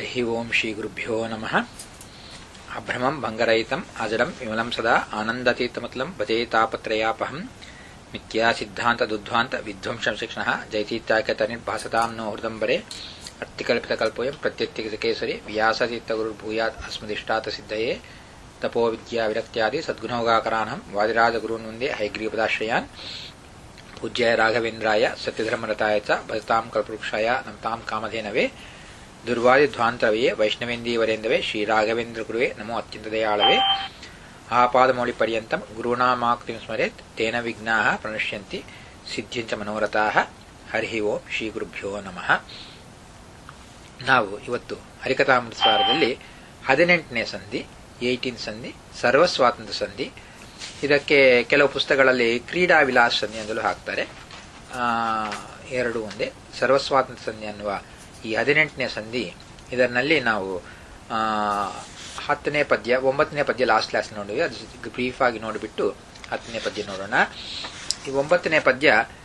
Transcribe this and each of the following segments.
ಹರಿ ಓಂ ಶ್ರೀ ಗುರುಭ್ಯೋ ನಮಃ ಅಭ್ರಮಂ ಭಂಗರಹಿತಂ ಅಜಡಂ ವಿಮಲಂ ಸದಾ ಆನಂದತೀರ್ಥಮತಲಂ ಭಜೇ ತಾಪತ್ರಯಾಪಹಂ ಮಿಥ್ಯಾ ಸಿದ್ಧಾಂತ ದುಧ್ವಾಂತ ವಿಧ್ವಂಸಂ ಶಿಕ್ಷಣ ಜೈತೀತ್ಯಾಖ್ಯತ ನಿರ್ಭಾಸತಾಂ ನೋ ಹೃದಂಬರೆ ಅರ್ಥಿಕಲ್ಪಿತಕಲ್ಪೋಯಂ ಪ್ರತ್ಯತ್ಯಕೇಸರಿ ವ್ಯಾಸತೀರ್ಥ ಗುರುರ್ಭೂಯಾತ್ ಅಸ್ಮದಿಷ್ಟಾತ ಸಿದ್ಧಯೇ ತಪೋ ವಿದ್ಯಾ ವಿರಕ್ತ್ಯಾದಿ ಸದ್ಗುಣೋಗಾಕರಾನಹಂ ವಾದಿರಾಜಗುರುನ್ ಮುಂದೆ ಹೈಗ್ರೀಪದಾಶ್ರಯಾನ್ ಪೂಜ್ಯಾಯ ರಾಘವೇಂದ್ರಾಯ ಸತ್ಯಧರ್ಮರತಾಯ ಚ ಭಜತಾಂ ಕಲ್ಪವೃಕ್ಷಾಯ ನಮತಾಂ ಕಾಮಧೇನವೇ ದುರ್ವಾದಿಧ್ವಾಂತರವೇ ವೈಷ್ಣವೇಂದೀವರೇಂದವೇ ಶ್ರೀರಾಘವೇಂದ್ರ ಗುರುವೇ ನಮೋ ಅತ್ಯಂತ ದಯಾಳವೇ ಆಪಾದಮೌಳಿ ಪರ್ಯಂತಂ ಗುರುಣಾಮಾಕ್ತಿಂ ಸ್ಮರೇತ್ ತೇನ ವಿಘ್ನಾಃ ಪ್ರಣಶ್ಯಂತಿ ಸಿದ್ಧಿಂಚ ಮನೋರಥಾಃ ಹರಿ ಓಂ ಶ್ರೀ ಗುರುಭ್ಯೋ ನಮಃ ನಾವು ಇವತ್ತು ಹರಿಕಥಾಮೃತಸಾರದಲ್ಲಿ ಹದಿನೆಂಟನೇ ಸಂಧಿ ಏಯ್ಟೀನ್ ಸಂಧಿ ಸರ್ವಸ್ವಾತಂತ್ರ್ಯ ಸಂಧಿ ಇದಕ್ಕೆ ಕೆಲವು ಪುಸ್ತಕಗಳಲ್ಲಿ ಕ್ರೀಡಾ ವಿಲಾಸ ಸಂಧಿ ಎಂದಲೂ ಹಾಕ್ತಾರೆ ಎರಡು ಒಂದೇ ಸರ್ವಸ್ವಾತಂತ್ರ್ಯ ಸಂಧಿ ಅನ್ನುವ ಈ ಹದಿನೆಂಟನೇ ಸಂಧಿ ಇದರಲ್ಲಿ ನಾವು ಹತ್ತನೇ ಪದ್ಯ ಒಂಬತ್ತನೇ ಪದ್ಯ ಲಾಸ್ಟ್ ಕ್ಲಾಸ್ ನೋಡಿದ್ವಿ ಅದು ಬ್ರೀಫ್ ಆಗಿ ನೋಡಿಬಿಟ್ಟು ಹತ್ತನೇ ಪದ್ಯ ನೋಡೋಣ ಈ ಒಂಬತ್ತನೇ ಪದ್ಯ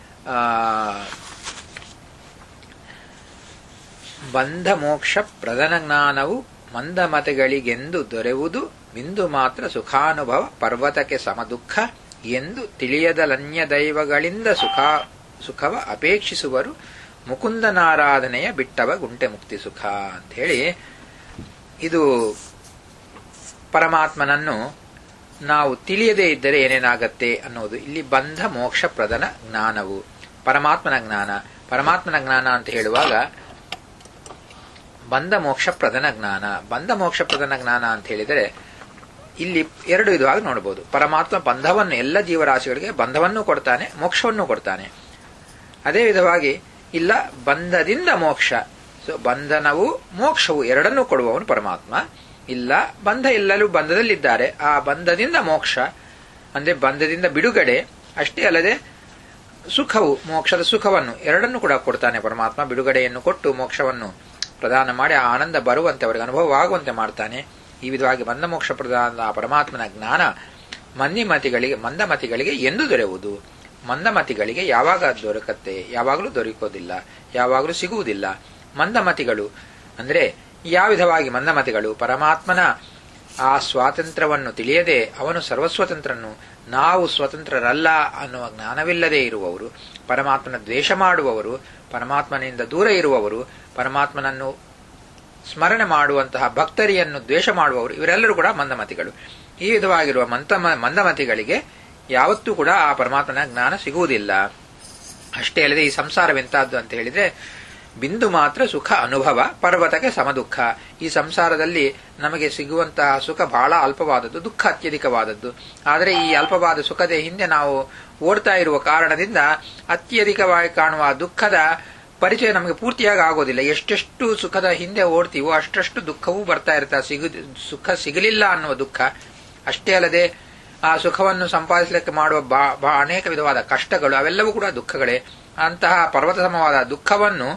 ಬಂಧ ಮೋಕ್ಷ ಪ್ರಧಾನ ಜ್ಞಾನವು ಮಂದಮತಗಳಿಗೆಂದು ದೊರೆಯುವುದು ಬಿಂದು ಮಾತ್ರ ಸುಖಾನುಭವ ಪರ್ವತಕ್ಕೆ ಸಮದುಃಖ ಎಂದು ತಿಳಿಯದಲನ್ಯ ದೈವಗಳಿಂದ ಸುಖ ಸುಖವ ಅಪೇಕ್ಷಿಸುವರು ಮುಕುಂದನಾರಾಧನೆಯ ಬಿಟ್ಟವ ಗುಂಟೆ ಮುಕ್ತಿ ಸುಖ ಅಂತ ಹೇಳಿ ಇದು ಪರಮಾತ್ಮನನ್ನು ನಾವು ತಿಳಿಯದೇ ಇದ್ದರೆ ಏನೇನಾಗತ್ತೆ ಅನ್ನೋದು ಇಲ್ಲಿ ಬಂಧ ಮೋಕ್ಷ ಪ್ರಧಾನ ಜ್ಞಾನವು ಪರಮಾತ್ಮನ ಜ್ಞಾನ ಪರಮಾತ್ಮನ ಜ್ಞಾನ ಅಂತ ಹೇಳುವಾಗ ಬಂಧ ಮೋಕ್ಷ ಪ್ರಧಾನ ಜ್ಞಾನ ಬಂಧ ಮೋಕ್ಷ ಪ್ರಧಾನ ಜ್ಞಾನ ಅಂತ ಹೇಳಿದರೆ ಇಲ್ಲಿ ಎರಡು ವಿಧವಾಗಿ ನೋಡಬಹುದು ಪರಮಾತ್ಮ ಬಂಧವನ್ನು ಎಲ್ಲ ಜೀವರಾಶಿಗಳಿಗೆ ಬಂಧವನ್ನು ಕೊಡ್ತಾನೆ ಮೋಕ್ಷವನ್ನು ಕೊಡ್ತಾನೆ ಅದೇ ವಿಧವಾಗಿ ಇಲ್ಲ ಬಂಧದಿಂದ ಮೋಕ್ಷ ಸೊ ಬಂಧನವು ಮೋಕ್ಷವು ಎರಡನ್ನೂ ಕೊಡುವವನು ಪರಮಾತ್ಮ ಇಲ್ಲ ಬಂಧ ಎಲ್ಲರೂ ಬಂಧದಲ್ಲಿದ್ದಾರೆ ಆ ಬಂಧದಿಂದ ಮೋಕ್ಷ ಅಂದ್ರೆ ಬಂಧದಿಂದ ಬಿಡುಗಡೆ ಅಷ್ಟೇ ಅಲ್ಲದೆ ಸುಖವು ಮೋಕ್ಷದ ಸುಖವನ್ನು ಎರಡನ್ನೂ ಕೂಡ ಕೊಡ್ತಾನೆ ಪರಮಾತ್ಮ ಬಿಡುಗಡೆಯನ್ನು ಕೊಟ್ಟು ಮೋಕ್ಷವನ್ನು ಪ್ರದಾನ ಮಾಡಿ ಆ ಆನಂದ ಬರುವಂತೆ ಅವರಿಗೆ ಅನುಭವವಾಗುವಂತೆ ಮಾಡ್ತಾನೆ ಈ ವಿಧವಾಗಿ ಬಂಧ ಮೋಕ್ಷ ಪ್ರದಾನದ ಪರಮಾತ್ಮನ ಜ್ಞಾನ ಮಂದಿಮತಿಗಳಿಗೆ ಮಂದಮತಿಗಳಿಗೆ ಎಂದು ದೊರೆಯುವುದು ಮಂದಮತಿಗಳಿಗೆ ಯಾವಾಗ ದೊರಕತ್ತೆ ಯಾವಾಗಲೂ ದೊರಕೋದಿಲ್ಲ ಯಾವಾಗಲೂ ಸಿಗುವುದಿಲ್ಲ ಮಂದಮತಿಗಳು ಅಂದ್ರೆ ಯಾವ ವಿಧವಾಗಿ ಮಂದಮತಿಗಳು ಪರಮಾತ್ಮನ ಆ ಸ್ವಾತಂತ್ರ್ಯವನ್ನು ತಿಳಿಯದೆ ಅವನು ಸರ್ವಸ್ವತಂತ್ರನು ನಾವು ಸ್ವತಂತ್ರರಲ್ಲ ಅನ್ನುವ ಜ್ಞಾನವಿಲ್ಲದೆ ಇರುವವರು ಪರಮಾತ್ಮನ ದ್ವೇಷ ಮಾಡುವವರು ಪರಮಾತ್ಮನಿಂದ ದೂರ ಇರುವವರು ಪರಮಾತ್ಮನನ್ನು ಸ್ಮರಣೆ ಮಾಡುವಂತಹ ಭಕ್ತರಿಯನ್ನು ದ್ವೇಷ ಮಾಡುವವರು ಇವರೆಲ್ಲರೂ ಕೂಡ ಮಂದಮತಿಗಳು ಈ ವಿಧವಾಗಿರುವ ಮಂತ ಮಂದಮತಿಗಳಿಗೆ ಯಾವತ್ತೂ ಕೂಡ ಆ ಪರಮಾತ್ಮನ ಜ್ಞಾನ ಸಿಗುವುದಿಲ್ಲ ಅಷ್ಟೇ ಅಲ್ಲದೆ ಈ ಸಂಸಾರವೆಂತಹದ್ದು ಅಂತ ಹೇಳಿದ್ರೆ ಬಿಂದು ಮಾತ್ರ ಸುಖ ಅನುಭವ ಪರ್ವತಕ್ಕೆ ಸಮದುಃಖ ಈ ಸಂಸಾರದಲ್ಲಿ ನಮಗೆ ಸಿಗುವಂತಹ ಸುಖ ಬಹಳ ಅಲ್ಪವಾದದ್ದು ದುಃಖ ಅತ್ಯಧಿಕವಾದದ್ದು ಆದರೆ ಈ ಅಲ್ಪವಾದ ಸುಖದ ಹಿಂದೆ ನಾವು ಓಡ್ತಾ ಇರುವ ಕಾರಣದಿಂದ ಅತ್ಯಧಿಕವಾಗಿ ಕಾಣುವ ದುಃಖದ ಪರಿಚಯ ನಮಗೆ ಪೂರ್ತಿಯಾಗಿ ಆಗೋದಿಲ್ಲ ಎಷ್ಟೆಷ್ಟು ಸುಖದ ಹಿಂದೆ ಓಡ್ತೀವೋ ಅಷ್ಟಷ್ಟು ದುಃಖವೂ ಬರ್ತಾ ಇರ್ತಾ ಸಿಗು ಸುಖ ಸಿಗಲಿಲ್ಲ ಅನ್ನುವ ದುಃಖ ಅಷ್ಟೇ ಅಲ್ಲದೆ ಆ ಸುಖವನ್ನು ಸಂಪಾದಿಸಲಿಕ್ಕೆ ಮಾಡುವ ಬಾ ಅನೇಕ ವಿಧವಾದ ಕಷ್ಟಗಳು ಅವೆಲ್ಲವೂ ಕೂಡ ದುಃಖಗಳೇ ಅಂತಹ ಪರ್ವತ ಸಮವಾದ ದುಃಖವನ್ನು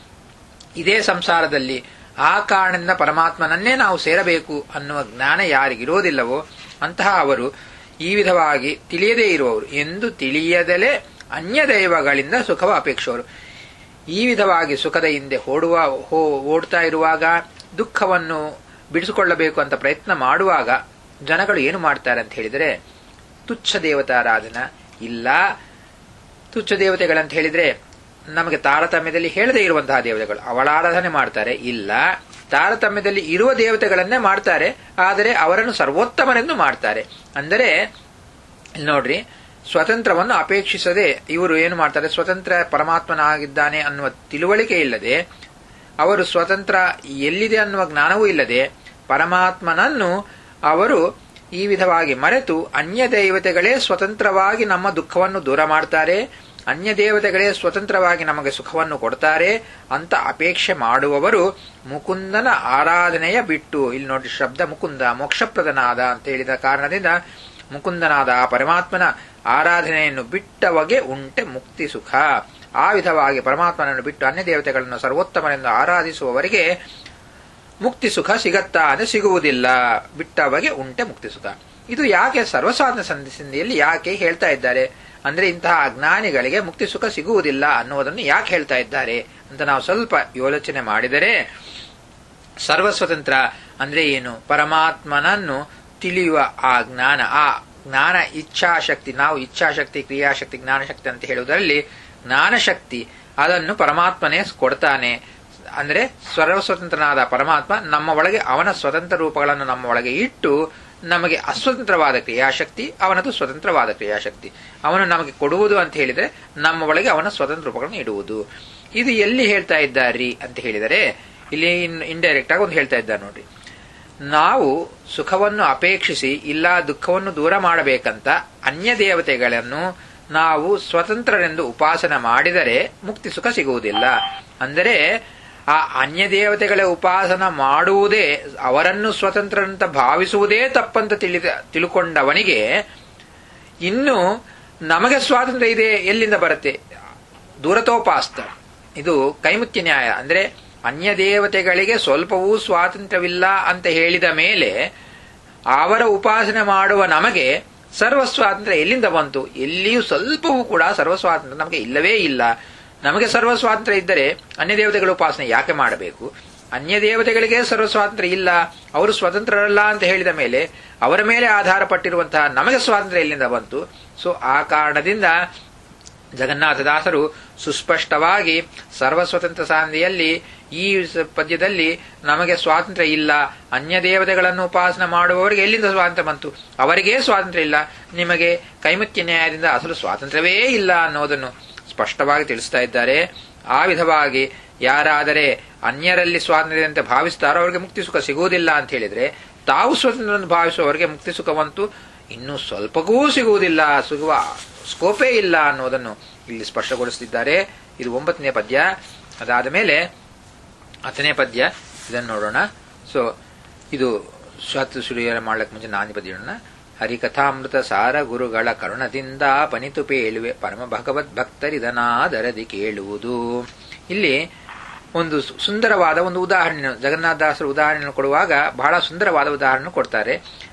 ಇದೇ ಸಂಸಾರದಲ್ಲಿ ಆ ಕಾರಣದಿಂದ ಪರಮಾತ್ಮನನ್ನೇ ನಾವು ಸೇರಬೇಕು ಅನ್ನುವ ಜ್ಞಾನ ಯಾರಿಗಿರೋದಿಲ್ಲವೋ ಅಂತಹ ಅವರು ಈ ವಿಧವಾಗಿ ತಿಳಿಯದೇ ಇರುವವರು ಎಂದು ತಿಳಿಯದಲೇ ಅನ್ಯ ದೈವಗಳಿಂದ ಸುಖವ ಅಪೇಕ್ಷವರು ಈ ವಿಧವಾಗಿ ಸುಖದ ಹಿಂದೆ ಓಡುವ ಓಡ್ತಾ ಇರುವಾಗ ದುಃಖವನ್ನು ಬಿಡಿಸಿಕೊಳ್ಳಬೇಕು ಅಂತ ಪ್ರಯತ್ನ ಮಾಡುವಾಗ ಜನಗಳು ಏನು ಮಾಡ್ತಾರೆ ಅಂತ ಹೇಳಿದರೆ ತುಚ್ಛ ದೇವತಾರಾಧನ ಇಲ್ಲ ತುಚ್ಛ ದೇವತೆಗಳಂತ ಹೇಳಿದ್ರೆ ನಮಗೆ ತಾರತಮ್ಯದಲ್ಲಿ ಹೇಳದೇ ಇರುವಂತಹ ದೇವತೆಗಳು ಅವಳ ಆರಾಧನೆ ಮಾಡ್ತಾರೆ ಇಲ್ಲ ತಾರತಮ್ಯದಲ್ಲಿ ಇರುವ ದೇವತೆಗಳನ್ನೇ ಮಾಡ್ತಾರೆ ಆದರೆ ಅವರನ್ನು ಸರ್ವೋತ್ತಮರೆಂದು ಮಾಡ್ತಾರೆ ಅಂದರೆ ನೋಡ್ರಿ ಸ್ವತಂತ್ರವನ್ನು ಅಪೇಕ್ಷಿಸದೆ ಇವರು ಏನು ಮಾಡ್ತಾರೆ ಸ್ವತಂತ್ರ ಪರಮಾತ್ಮನಾಗಿದ್ದಾನೆ ಅನ್ನುವ ತಿಳುವಳಿಕೆ ಇಲ್ಲದೆ ಅವರು ಸ್ವತಂತ್ರ ಎಲ್ಲಿದೆ ಅನ್ನುವ ಜ್ಞಾನವೂ ಇಲ್ಲದೆ ಪರಮಾತ್ಮನನ್ನು ಅವರು ಈ ವಿಧವಾಗಿ ಮರೆತು ಅನ್ಯ ದೇವತೆಗಳೇ ಸ್ವತಂತ್ರವಾಗಿ ನಮ್ಮ ದುಃಖವನ್ನು ದೂರ ಮಾಡ್ತಾರೆ ಅನ್ಯ ದೇವತೆಗಳೇ ಸ್ವತಂತ್ರವಾಗಿ ನಮಗೆ ಸುಖವನ್ನು ಕೊಡ್ತಾರೆ ಅಂತ ಅಪೇಕ್ಷೆ ಮಾಡುವವರು ಮುಕುಂದನ ಆರಾಧನೆಯ ಬಿಟ್ಟು ಇಲ್ಲಿ ನೋಡಿ ಶಬ್ದ ಮುಕುಂದ ಮೋಕ್ಷಪ್ರದನಾದ ಅಂತ ಹೇಳಿದ ಕಾರಣದಿಂದ ಮುಕುಂದನಾದ ಆ ಪರಮಾತ್ಮನ ಆರಾಧನೆಯನ್ನು ಬಿಟ್ಟವಗೆ ಉಂಟೆ ಮುಕ್ತಿ ಸುಖ ಆ ವಿಧವಾಗಿ ಪರಮಾತ್ಮನನ್ನು ಬಿಟ್ಟು ಅನ್ಯ ದೇವತೆಗಳನ್ನು ಸರ್ವೋತ್ತಮನೆಂದು ಆರಾಧಿಸುವವರಿಗೆ ಮುಕ್ತಿ ಸುಖ ಸಿಗತ್ತಾ ಅಂದರೆ ಸಿಗುವುದಿಲ್ಲ ಬಿಟ್ಟವಗೆ ಉಂಟೆ ಮುಕ್ತಿ ಸುಖ ಇದು ಯಾಕೆ ಸರ್ವಸಾಧನ ಸಂಧಿಯಲ್ಲಿ ಯಾಕೆ ಹೇಳ್ತಾ ಇದ್ದಾರೆ ಅಂದ್ರೆ ಇಂತಹ ಅಜ್ಞಾನಿಗಳಿಗೆ ಮುಕ್ತಿ ಸುಖ ಸಿಗುವುದಿಲ್ಲ ಅನ್ನುವುದನ್ನು ಯಾಕೆ ಹೇಳ್ತಾ ಇದ್ದಾರೆ ಅಂತ ನಾವು ಸ್ವಲ್ಪ ಯೋಚನೆ ಮಾಡಿದರೆ ಸರ್ವಸ್ವತಂತ್ರ ಅಂದ್ರೆ ಏನು ಪರಮಾತ್ಮನನ್ನು ತಿಳಿಯುವ ಆ ಜ್ಞಾನ ಆ ಜ್ಞಾನ ಇಚ್ಛಾಶಕ್ತಿ ನಾವು ಇಚ್ಛಾಶಕ್ತಿ ಕ್ರಿಯಾಶಕ್ತಿ ಜ್ಞಾನಶಕ್ತಿ ಅಂತ ಹೇಳುವುದರಲ್ಲಿ ಜ್ಞಾನಶಕ್ತಿ ಅದನ್ನು ಪರಮಾತ್ಮನೇ ಕೊಡ್ತಾನೆ ಅಂದ್ರೆ ಸರ್ವಸ್ವತಂತ್ರನಾದ ಪರಮಾತ್ಮ ನಮ್ಮ ಒಳಗೆ ಅವನ ಸ್ವತಂತ್ರ ರೂಪಗಳನ್ನು ನಮ್ಮ ಒಳಗೆ ಇಟ್ಟು ನಮಗೆ ಅಸ್ವತಂತ್ರವಾದ ಕ್ರಿಯಾಶಕ್ತಿ ಅವನದು ಸ್ವತಂತ್ರವಾದ ಕ್ರಿಯಾಶಕ್ತಿ ಅವನು ನಮಗೆ ಕೊಡುವುದು ಅಂತ ಹೇಳಿದ್ರೆ ನಮ್ಮ ಒಳಗೆ ಅವನ ಸ್ವತಂತ್ರ ರೂಪಗಳನ್ನು ಇಡುವುದು ಇದು ಎಲ್ಲಿ ಹೇಳ್ತಾ ಇದ್ದಾರಿ ಅಂತ ಹೇಳಿದರೆ ಇಲ್ಲಿ ಇಂಡೈರೆಕ್ಟ್ ಆಗಿ ಒಂದು ಹೇಳ್ತಾ ಇದ್ದಾರೆ ನೋಡ್ರಿ ನಾವು ಸುಖವನ್ನು ಅಪೇಕ್ಷಿಸಿ ಇಲ್ಲ ದುಃಖವನ್ನು ದೂರ ಮಾಡಬೇಕಂತ ಅನ್ಯ ದೇವತೆಗಳನ್ನು ನಾವು ಸ್ವತಂತ್ರರೆಂದು ಉಪಾಸನ ಮಾಡಿದರೆ ಮುಕ್ತಿ ಸುಖ ಸಿಗುವುದಿಲ್ಲ ಅಂದರೆ ಆ ಅನ್ಯ ದೇವತೆಗಳ ಉಪಾಸನ ಮಾಡುವುದೇ ಅವರನ್ನು ಸ್ವತಂತ್ರರಂತ ಭಾವಿಸುವುದೇ ತಪ್ಪಂತ ತಿಳಿದ ತಿಳ್ಕೊಂಡವನಿಗೆ ಇನ್ನು ನಮಗೆ ಸ್ವಾತಂತ್ರ್ಯ ಇದೆ ಎಲ್ಲಿಂದ ಬರುತ್ತೆ ದೂರತೋಪಾಸ್ತ ಇದು ಕೈಮುತ್ಯ ನ್ಯಾಯ ಅಂದ್ರೆ ಅನ್ಯ ದೇವತೆಗಳಿಗೆ ಸ್ವಲ್ಪವೂ ಸ್ವಾತಂತ್ರ್ಯವಿಲ್ಲ ಅಂತ ಹೇಳಿದ ಮೇಲೆ ಅವರ ಉಪಾಸನೆ ಮಾಡುವ ನಮಗೆ ಸರ್ವ ಸ್ವಾತಂತ್ರ್ಯ ಎಲ್ಲಿಂದ ಬಂತು ಎಲ್ಲಿಯೂ ಸ್ವಲ್ಪವೂ ಕೂಡ ಸರ್ವ ಸ್ವಾತಂತ್ರ್ಯ ನಮಗೆ ಇಲ್ಲವೇ ಇಲ್ಲ ನಮಗೆ ಸರ್ವ ಸ್ವಾತಂತ್ರ್ಯ ಇದ್ದರೆ ಅನ್ಯ ದೇವತೆಗಳ ಉಪಾಸನೆ ಯಾಕೆ ಮಾಡಬೇಕು ಅನ್ಯ ದೇವತೆಗಳಿಗೆ ಸರ್ವ ಸ್ವಾತಂತ್ರ್ಯ ಇಲ್ಲ ಅವರು ಸ್ವತಂತ್ರರಲ್ಲ ಅಂತ ಹೇಳಿದ ಮೇಲೆ ಅವರ ಮೇಲೆ ಆಧಾರ ಪಟ್ಟಿರುವಂತಹ ನಮಗೆ ಸ್ವಾತಂತ್ರ್ಯ ಎಲ್ಲಿಂದ ಬಂತು ಸೊ ಆ ಕಾರಣದಿಂದ ಜಗನ್ನಾಥದಾಸರು ಸುಸ್ಪಷ್ಟವಾಗಿ ಸರ್ವಸ್ವತಂತ್ರ ಸಾಂಧಿಯಲ್ಲಿ ಈ ಪದ್ಯದಲ್ಲಿ ನಮಗೆ ಸ್ವಾತಂತ್ರ್ಯ ಇಲ್ಲ ಅನ್ಯ ದೇವತೆಗಳನ್ನು ಉಪಾಸನ ಮಾಡುವವರಿಗೆ ಎಲ್ಲಿಂದ ಸ್ವಾತಂತ್ರ್ಯ ಬಂತು ಅವರಿಗೇ ಸ್ವಾತಂತ್ರ್ಯ ಇಲ್ಲ ನಿಮಗೆ ಕೈಮುತ್ಯ ನ್ಯಾಯದಿಂದ ಅಸಲು ಸ್ವಾತಂತ್ರ್ಯವೇ ಇಲ್ಲ ಅನ್ನೋದನ್ನು ಸ್ಪಷ್ಟವಾಗಿ ತಿಳಿಸ್ತಾ ಇದ್ದಾರೆ ಆ ವಿಧವಾಗಿ ಯಾರಾದರೆ ಅನ್ಯರಲ್ಲಿ ಸ್ವಾತಂತ್ರ್ಯ ಅಂತ ಭಾವಿಸ್ತಾರೋ ಅವರಿಗೆ ಮುಕ್ತಿ ಸುಖ ಸಿಗುವುದಿಲ್ಲ ಅಂತ ಹೇಳಿದ್ರೆ ತಾವು ಸ್ವತಂತ್ರ ಭಾವಿಸುವವರಿಗೆ ಮುಕ್ತಿ ಸುಖವಂತೂ ಇನ್ನೂ ಸ್ವಲ್ಪಗೂ ಸಿಗುವುದಿಲ್ಲ ಸಿಗುವ ಸ್ಕೋಪೇ ಇಲ್ಲ ಅನ್ನೋದನ್ನು ಇಲ್ಲಿ ಸ್ಪಷ್ಟಗೊಳಿಸುತ್ತಿದ್ದಾರೆ ಇದು ಒಂಬತ್ತನೇ ಪದ್ಯ ಅದಾದ ಮೇಲೆ ಹತ್ತನೇ ಪದ್ಯ ಇದನ್ನು ನೋಡೋಣ ಸೊ ಇದು ಸ್ವತ್ ಸುರಿಯರ ಮಾಡ್ಲಕ್ಕೆ ಮುಂಚೆ ನಾನಿ ಪದ್ಯ ನೋಡೋಣ ಹರಿಕಥಾಮೃತ ಸಾರ ಗುರುಗಳ ಕರುಣದಿಂದ ಪನಿತು ಪೇಳುವೆ ಪರಮ ಭಗವದ್ ಭಕ್ತರಿದನಾದರದಿ ಕೇಳುವುದು ಇಲ್ಲಿ ಒಂದು ಸುಂದರವಾದ ಒಂದು ಉದಾಹರಣೆ ಜಗನ್ನಾಥದಾಸರ ಉದಾಹರಣೆ ಕೊಡುವಾಗ ಬಹಳ ಸುಂದರವಾದ ಉದಾಹರಣೆ ಕೊಡ್ತಾರೆ